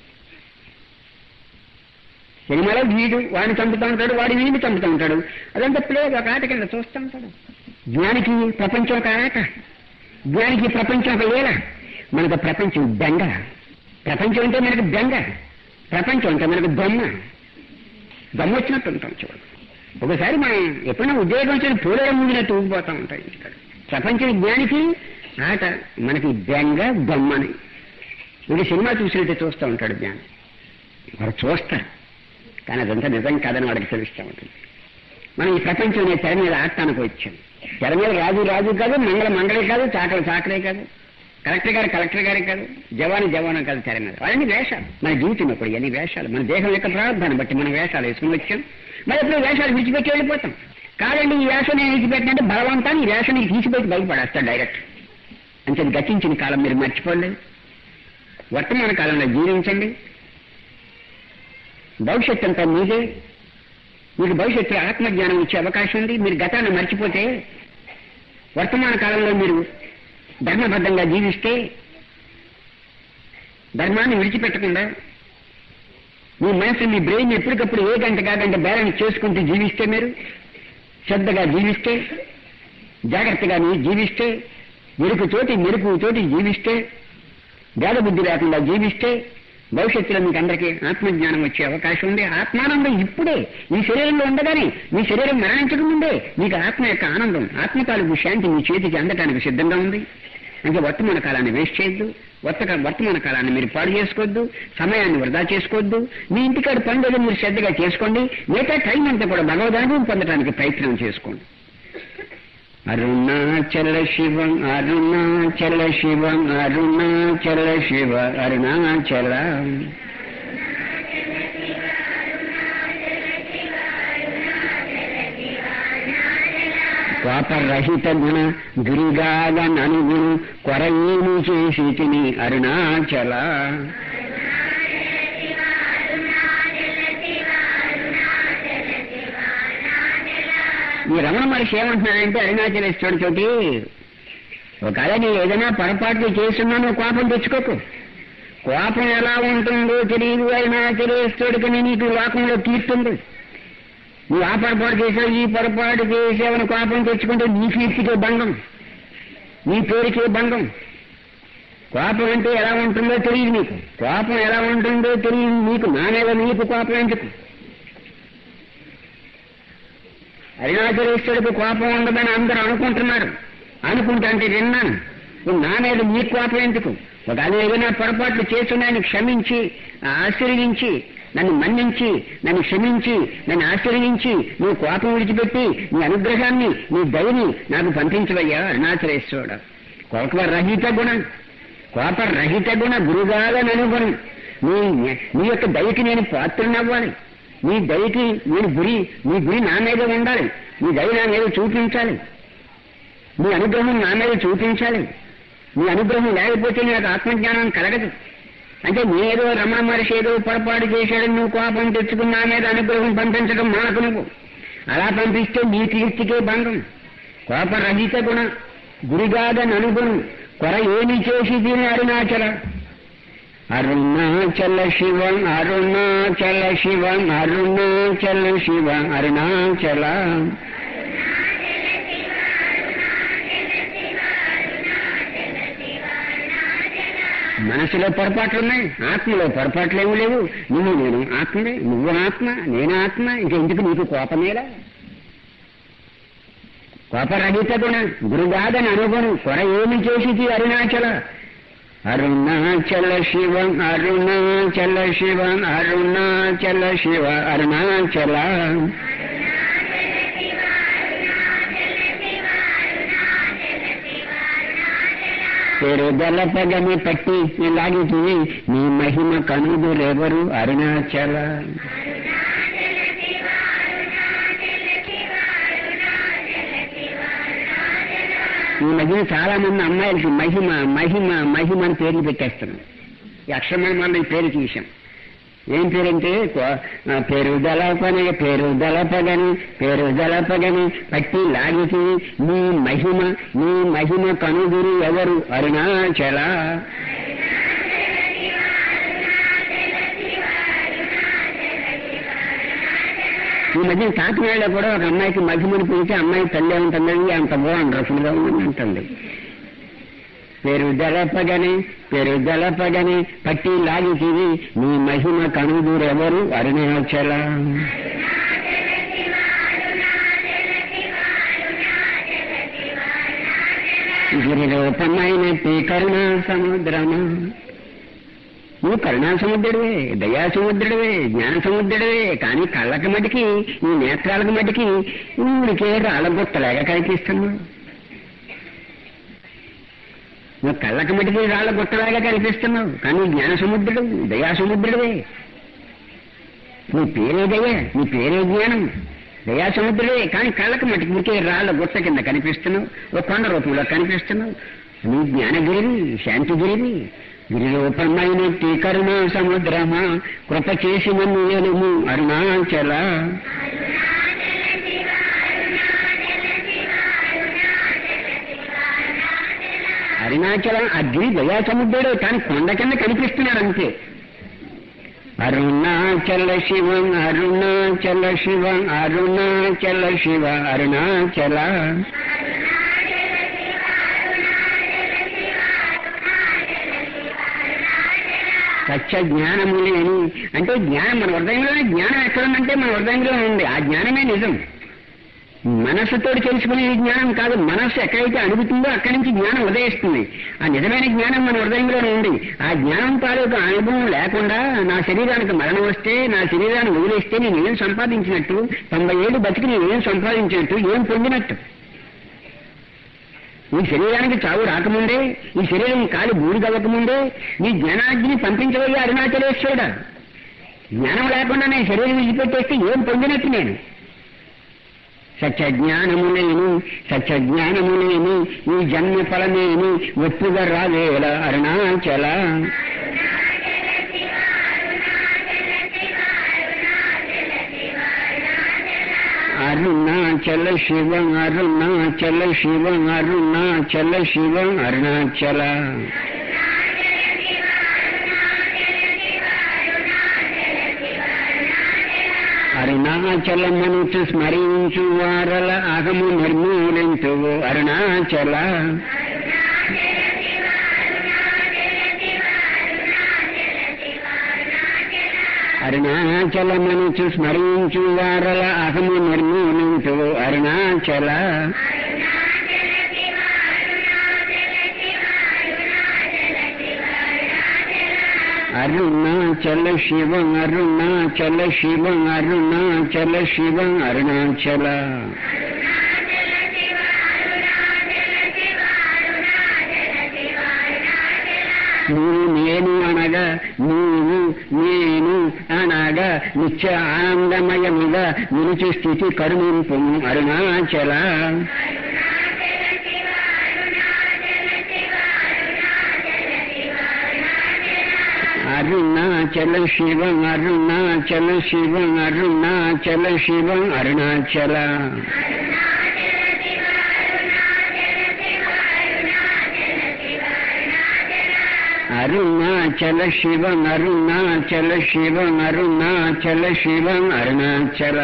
సినిమాలో వీడు వాడిని చంపుతూ ఉంటాడు వాడి వీడిని చంపుతూ ఉంటాడు అదంతా ప్లే ఒక ఆట కింద చూస్తూ ఉంటాడు జ్ఞానికి ప్రపంచం ఒక ఆట జ్ఞానికి ప్రపంచం ఒక లీల మనకు ప్రపంచం బెంగ ప్రపంచం అంటే మనకు బెంగ ప్రపంచం అంటే మనకు దొమ్మ దమ్ము వచ్చినట్టు ఉంటాం చూడండి ఒకసారి మనం ఎప్పుడైనా ఉద్యోగం వచ్చి పూలలో ముంగినట్టు ఊగిపోతూ ఉంటాయి ఇక్కడ ప్రపంచ జ్ఞానికి ఆట మనకి బెంగ దమ్మని ఇది సినిమా చూసినట్టు చూస్తూ ఉంటాడు జ్ఞాని వాడు చూస్తారు కానీ అదంతా నిజం కాదని వాడికి తెలుస్తూ ఉంటుంది మనం ఈ ప్రపంచం అనే తెర మీద ఆడటానికి వచ్చాం తెర మీద రాజు రాజు కాదు మంగళ మంగళే కాదు చాకలి చాకలే కాదు కలెక్టర్ గారు కలెక్టర్ గారే కాదు జవాను జవాను కాదు తెర మీద అవన్నీ వేషాలు మన జీవితం ఇప్పుడు ఇవన్నీ వేషాలు మన దేహం యొక్క ప్రారంభాన్ని బట్టి మనం వేషాలు వేసుకుని వచ్చాం మరి ఎప్పుడు వేషాలు విడిచిపెట్టి వెళ్ళిపోతాం కాదండి ఈ వేషం నేను విడిచిపెట్టినంటే బలవంతాన్ని ఈ వేషం నీకు తీసిపెట్టి బయటపడేస్తాడు డైరెక్ట్ అంటే గతించిన కాలం మీరు మర్చిపోలేదు వర్తమాన కాలంలో జీవించండి భవిష్యత్తు అంతా మీదే మీకు భవిష్యత్తులో ఆత్మజ్ఞానం ఇచ్చే అవకాశం ఉంది మీరు గతాన్ని మర్చిపోతే వర్తమాన కాలంలో మీరు ధర్మబద్ధంగా జీవిస్తే ధర్మాన్ని విడిచిపెట్టకుండా మీ మనసు మీ బ్రెయిన్ ఎప్పటికప్పుడు ఏ గంట కాగంట బ్యాలెన్స్ చేసుకుంటూ జీవిస్తే మీరు శ్రద్ధగా జీవిస్తే జాగ్రత్తగా మీరు జీవిస్తే మెరుపుతోటి మెరుపుతోటి జీవిస్తే భేదబుద్ధి లేకుండా జీవిస్తే భవిష్యత్తులో మీకు అందరికీ ఆత్మజ్ఞానం వచ్చే అవకాశం ఉంది ఆత్మానందం ఇప్పుడే ఈ శరీరంలో ఉండగానే మీ శరీరం మరణించక ముందే మీకు ఆత్మ యొక్క ఆనందం ఆత్మ తాలూకు శాంతి మీ చేతికి అందటానికి సిద్ధంగా ఉంది అంటే వర్తమాన కాలాన్ని వేస్ట్ చేయొద్దు వర్తక వర్తమాన కాలాన్ని మీరు పాడు చేసుకోవద్దు సమయాన్ని వృధా చేసుకోవద్దు మీ ఇంటికాడ పనులు మీరు శ్రద్ధగా చేసుకోండి మిగతా టైం అంతా కూడా భగవదానుభవం పొందడానికి ప్రయత్నం చేసుకోండి అరుణాచల శివం అరుణాచల శివం అరుణాచల శివ అరుణాచల కోపరహిత గుణ గిరిగాగ ననుగును కొరయేమి చేసి తిని అరుణాచల ఈ రమణ మహర్షి ఏమంటున్నాడంటే అరుణాచలేశ్వరుడి తోటి ఒకవేళ నీ ఏదైనా పొరపాట్లు చేస్తున్నా నువ్వు కోపం తెచ్చుకోకు కోపం ఎలా ఉంటుందో తెలియదు అరుణాచలేశ్వరుడికి నీకు లోకంలో కీర్తుంది నువ్వు ఆ పొరపాటు చేసావు ఈ పొరపాటు చేసావని కోపం తెచ్చుకుంటే నీ కీర్తికే భంగం నీ పేరుకే భంగం కోపం అంటే ఎలా ఉంటుందో తెలియదు నీకు కోపం ఎలా ఉంటుందో తెలియదు నీకు నా మీద నీకు కోపం ఎందుకు అరుణాచలేశ్వరుడికి కోపం ఉండదని అందరూ అనుకుంటున్నారు అనుకుంటా అంటే విన్నాను నువ్వు నా మీద నీ కోపం ఎందుకు ఒకవేళ ఏదైనా పొరపాట్లు చేస్తున్నాయని క్షమించి ఆశీర్వదించి నన్ను మన్నించి నన్ను క్షమించి నన్ను ఆశీర్వదించి నువ్వు కోపం విడిచిపెట్టి నీ అనుగ్రహాన్ని నీ దయని నాకు పంపించవయ్యా అరుణాచలేశ్వరుడు కోపరహిత గుణం కోపరహిత గుణ గురుగాల అనుగుణం నీ నీ యొక్క దయకి నేను పాత్రనవ్వాలి నీ దయకి నేను గురి నీ గురి నా మీద ఉండాలి నీ దయ నా మీద చూపించాలి నీ అనుగ్రహం నా మీద చూపించాలి నీ అనుగ్రహం లేకపోతే నాకు ఆత్మజ్ఞానం కలగదు అంటే నేదో రమణ మహర్షి ఏదో పొరపాటు చేశాడని నువ్వు కోపం తెచ్చుకుని నా మీద అనుగ్రహం పంపించడం మానకు నువ్వు అలా పంపిస్తే నీ కీర్తికే భంగం కోపరహిత గుణ గురిగాదని అనుగుణం కొర ఏమి చేసి దీని అరుణాచల అరుణాచల శివ అరుణాచల శివ అరుణాచల శివ అరుణాచల మనసులో పొరపాట్లు ఉన్నాయి ఆత్మలో పొరపాట్లు ఏమి లేవు నువ్వు నేను ఆత్మే నువ్వు ఆత్మ నేను ఆత్మ ఇంక ఎందుకు నీకు కోపమేలా కోపరహిత గుణ గురుగాదని అనుభవం కొర ఏమి చేసిది అరుణాచల అరుణాచల శివ అరుణాచల శివ అరుణాచల శివ అరుణాచల పేరు దళపగని పట్టి లాగితివి నీ మహిమ కనుదురెవరు అరుణాచల ఈ మధ్య చాలా మంది అమ్మాయిలకి మహిమ మహిమ మహిమ అని పేర్లు పెట్టేస్తున్నారు ఈ అక్షరమైన మళ్ళీ ఈ పేరు చూశాం ఏం పేరంటే కో- ఆ పేరు దళపని పేరు దళపగని పేరు దళపగని పట్టి లాగితి నీ మహిమ నీ మహిమ కనుగురు ఎవరు అరుణాచల ఈ మధ్య కాకినాడలో కూడా ఒక అమ్మాయికి మహిమని పిలిచి అమ్మాయి తల్లి ఉంటుందని అంత బాగుంది రఫులుగా ఉందని అంటుంది పేరు దళపగని పేరు దళపగని పట్టి లాగితివి నీ మహిమ కనుదూరెవరు అరుణాచల గిరిరూపమైనట్టి కరుణా సముద్రమా నువ్వు కరుణా సముద్రుడివే దయా సముద్రుడివే జ్ఞాన సముద్రుడివే కానీ కళ్ళకి మటుకి ఈ నేత్రాలకు మటుకి ఊరికే రాళ్ళగొట్టలాగా కనిపిస్తున్నావు నువ్వు కళ్ళకి మటుకి రాళ్ళ గుట్టలాగా కనిపిస్తున్నావు కానీ జ్ఞాన సముద్రుడు దయా సముద్రుడివే నీ పేరే దయ నీ పేరే జ్ఞానం దయా సముద్రుడే కానీ కళ్ళకి మటుకు మురికే రాళ్ళ గుట్ట కింద కనిపిస్తున్నావు ఓ కొండ రూపంలో కనిపిస్తున్నావు నీ జ్ఞానగిరివి శాంతిగిరివి గిరిరూపమైనట్టి కరుణా సముద్రమా కృప చేసి నన్ను ఏలుము అరుణాచల అరుణాచలం ఆ గిరి దయా సముద్రుడే కానీ కొండ కింద కనిపిస్తున్నాడు అంతే అరుణాచల శివ అరుణాచల శివ అరుణాచల శివ అరుణాచల సత్య జ్ఞానము లేని అంటే జ్ఞానం మన హృదయంలోనే జ్ఞానం ఎక్కడుందంటే మన హృదయంలో ఉంది ఆ జ్ఞానమే నిజం మనస్సుతో తెలుసుకునే ఈ జ్ఞానం కాదు మనస్సు ఎక్కడైతే అడుగుతుందో అక్కడి నుంచి జ్ఞానం ఉదయిస్తుంది ఆ నిజమైన జ్ఞానం మన హృదయంలోనే ఉంది ఆ జ్ఞానం తాలూకు అనుభవం లేకుండా నా శరీరానికి మరణం వస్తే నా శరీరాన్ని వదిలేస్తే నేను ఏం సంపాదించినట్టు తొంభై ఏళ్ళు బతికి నేను ఏం సంపాదించినట్టు ఏం పొందినట్టు ఈ శరీరానికి చావు రాకముందే ఈ శరీరం కాలి బూడిదవ్వకముందే ఈ జ్ఞానాగ్ని పంపించబోయే అరుణాచలేశ్వరుడా జ్ఞానం లేకుండా నేను శరీరం విడిచిపెట్టేస్తే ఏం పొందినట్టు నేను సత్య జ్ఞానము లేని సత్య జ్ఞానము లేని ఈ జన్మ ఫలమేని ఒప్పుగా రావేల అరుణాచల అరుణాచల శివ అరుణాచల శివ అరుణాచల శివ అరుణాచల అరుణాచలమనుచు స్మరించు వారల అగము నిర్మూలించు అరుణాచల అరుణాచలమనుచు స్మరించు వారల అగము నిర్మూలించు అరుణాచల అరుణాచల శివ అరుణాచల శివ అరుణాచల శివ అరుణాచల నువ్వు నేను అనగా నీవు నేను అనగా నిత్య ఆనందమయముగా నిలిచి స్థితి కరుణింపు అరుణాచల అరుణాచల శివ అరుణాచల శివ అరుణాచల శివ అరుణాచల అరుణాచల శివం అరుణాచల శివం అరుణాచల శివం అరుణాచల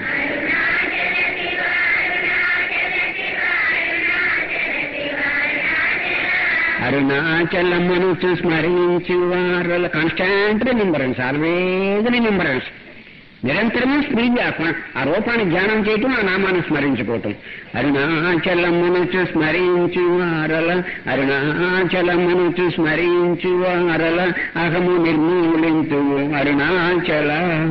అరుణాచలమును స్మరించి వారల కాన్స్టాంట్ రిమెంబరెన్స్ ఆల్వేజ్ రిమెంబరెన్స్ నిరంతరము స్మృతి ఆ రూపాన్ని ధ్యానం చేయటం ఆ నామాన్ని స్మరించుకోవటం అరుణాచలమును స్మరించి వారల అరుణాచలమును స్మరించి వారల అహము నిర్మూలించు అరుణాచల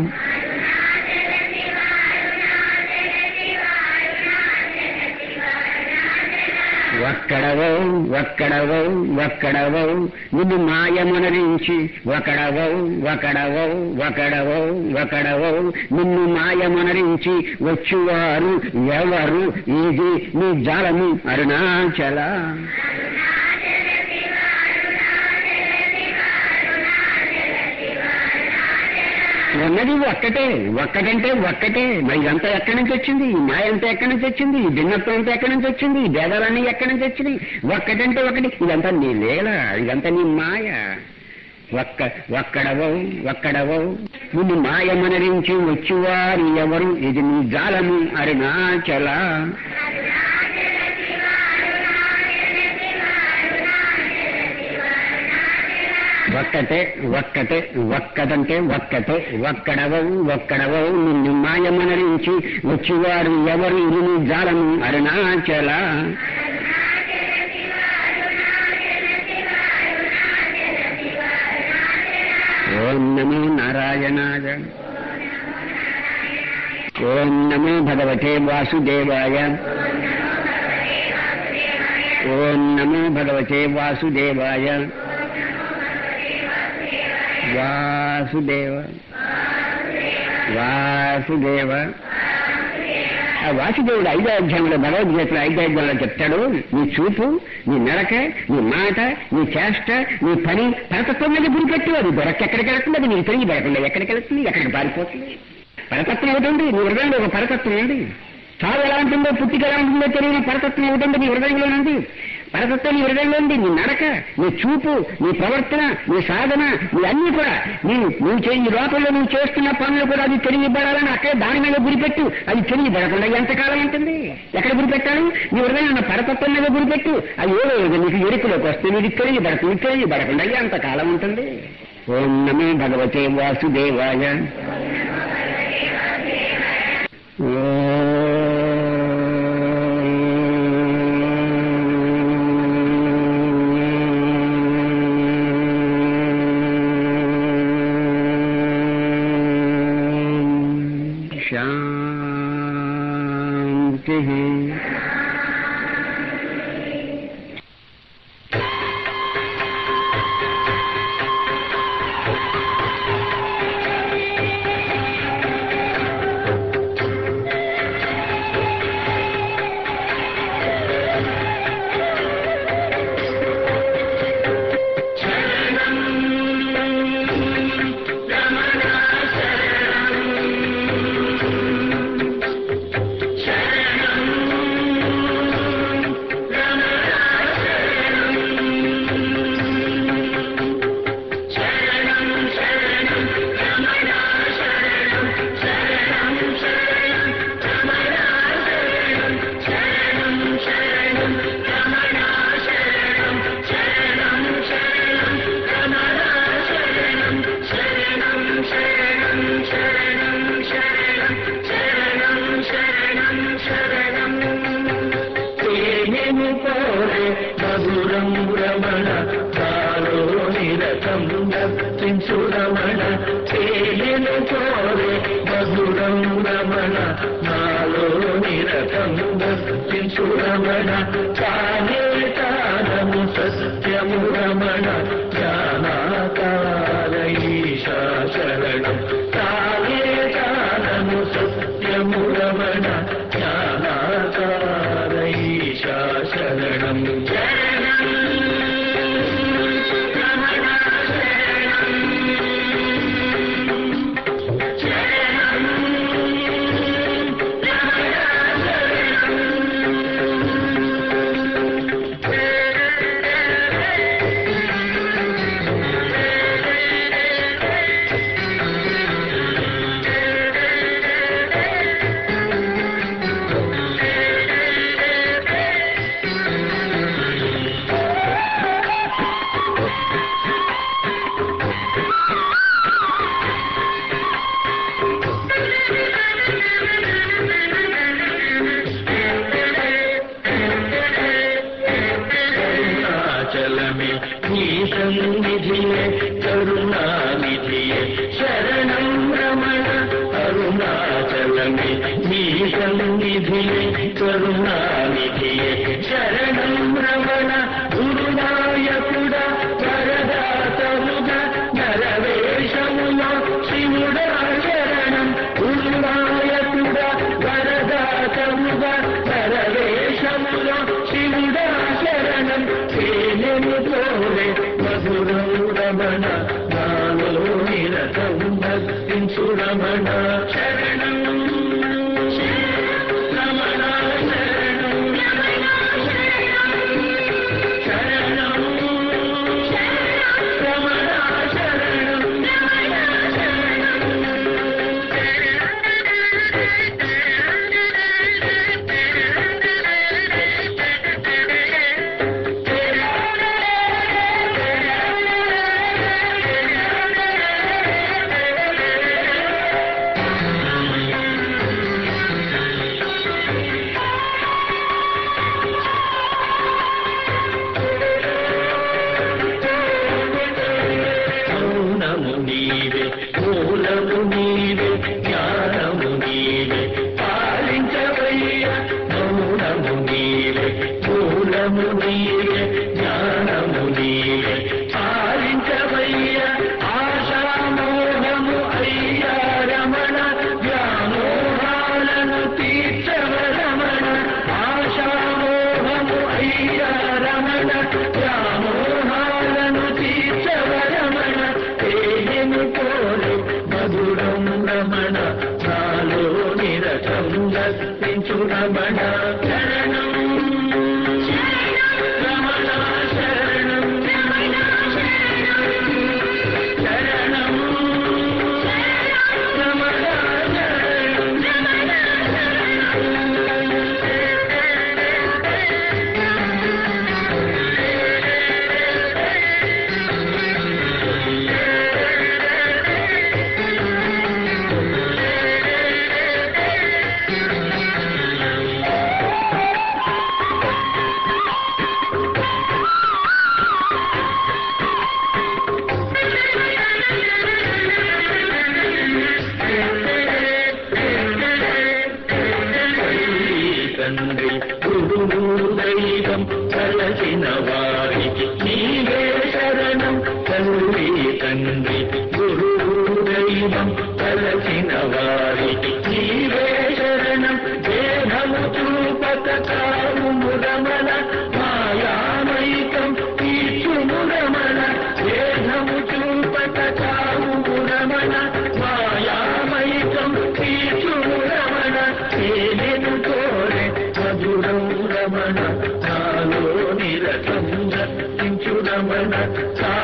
ఒక్కడవో ఒక్కడవో ఒక్కడవో నిన్ను మాయమునరించి ఒకడవో ఒకడవో ఒకడవో ఒకడవో నిన్ను మాయమునరించి వచ్చువారు ఎవరు ఇది నీ జాలము అరుణాచల ఉన్నది ఒక్కటే ఒక్కటంటే ఒక్కటే మరి ఇదంతా ఎక్కడి నుంచి వచ్చింది ఈ మాయ అంతా ఎక్కడి నుంచి వచ్చింది ఈ భిన్నత్వం అంతా ఎక్కడి నుంచి వచ్చింది ఈ భేదాలన్నీ ఎక్కడి నుంచి వచ్చినాయి ఒక్కటంటే ఒకటి ఇదంతా నీ లీల ఇదంతా నీ మాయ ఒక్క ఒక్కడవో ఒక్కడవో నిన్ను మాయమనరించి వచ్చువారు ఎవరు ఇది నీ జాలము అరుణాచల ఒక్కటే ఒక్కటే ఒక్కటంటే ఒక్కటే ఒక్కడవవు ఒక్కడవవు నిన్ను మాయమనరించి వచ్చివారు ఎవరు ఇది నీ జాలము అరుణాచల ఓం నమో నారాయణాయ ఓం నమో భగవతే వాసుదేవాయ ఓం నమో భగవతే వాసుదేవాయ వాసుదేవ వాసుదేవ ఆ వాసుదేవుడు ఐదో అధ్యాయంలో భగవద్గీతలో ఐదో అధ్యాయంలో చెప్తాడు నీ చూపు నీ నడక నీ మాట నీ చేష్ట నీ పని పరతత్వం మీద గురిపెట్టు అది దొరక్క ఎక్కడికి వెళ్తుంది అది నీకు తిరిగి పడకుండా ఎక్కడికి వెళ్తుంది ఎక్కడికి పారిపోతుంది పరతత్వం ఒకటి ఉంది నీ హృదయంలో ఒక పరతత్వం ఉంది చావు ఎలా ఉంటుందో పుట్టిక ఎలా ఉంటుందో తెలియని పరతత్వం ఒకటి ఉంది నీ హృదయంలో ఉంది పరతత్వం నీ హృదయంలో ఉంది నీ నడక నీ చూపు నీ ప్రవర్తన నీ సాధన నీ అన్ని కూడా నీ నువ్వు చే ఈ లోపల నువ్వు చేస్తున్న పనులు కూడా అది తెలియబడాలని అక్కడే దాని మీద గురిపెట్టు అది తెలియబడకుండా ఎంతకాలం ఉంటుంది ఎక్కడ గురిపెట్టాలి నీ హృదయం ఉన్న పరతత్వం మీద గురిపెట్టు అది ఏదో ఏదో నీకు ఎరుకులోకి వస్తే నీకు తెలియబడుతుంది తెలియబడకుండా ఎంతకాలం ఉంటుంది ఓం నమో భగవతే వాసుదేవాయ శాంతి తేనెను కోరే మధురం రమణ తాలో నిరతం దర్శించు రమణ తేనెను కోరే మధురం రమణ నాలో నిరతం దర్శించు రమణ తానే తానము సత్యము రమణ జ్ఞానాకార ఈశా శరణం తానే తానము సత్యము రమణ జ్ఞానాకార ఈశా శరణం అరుణాచలమే నీ సన్నిధియే కరుణానిధియే శరణం రమణ గురునాయకుడా వరదాతముగా నరవేషములో శివుడా శరణం గురునాయకుడా వరదాతముగా నరవేషములో శివుడా శరణం తేనెను తోడే మధురం రమణ నాలో నిరతం భక్తించు రమణ శరణం రమణ శరణం శరణం రమణ శరణం మౌనము నీవే మూలము నీవే జ్ఞానము నీవే పాలించవయ్య మౌనము నీవే మూలము నీవే జ్ఞానము నీవే పాలించవయ్య ఆశామోహము అయ్యా రమణ వ్యామోహాలను తీర్చవ రమణ ఆశామోహము అయ్యా రమణ వ్యామోహాలను తీర్చవ రమణ తేజను కోరు మధురం రమణ నాలో నిరతం దర్శించు రమణ శరణం రమణ శరణం శరణం రమణ తండ్రి గురువు దైవం కలసిన వారికి నీవే శరణం తల్లి తండ్రి గురువు దైవం కలసిన వారికి నీవే శరణం దేహము చూపక కాము రమణ మాయామైకం తీర్చుము రమణ దేహము చూపక కాము రమణ మాయామైకం తీర్చుము రమణ తేనెను కోరే మధురం రమణ నాలో నిరతం దర్శించు రమణ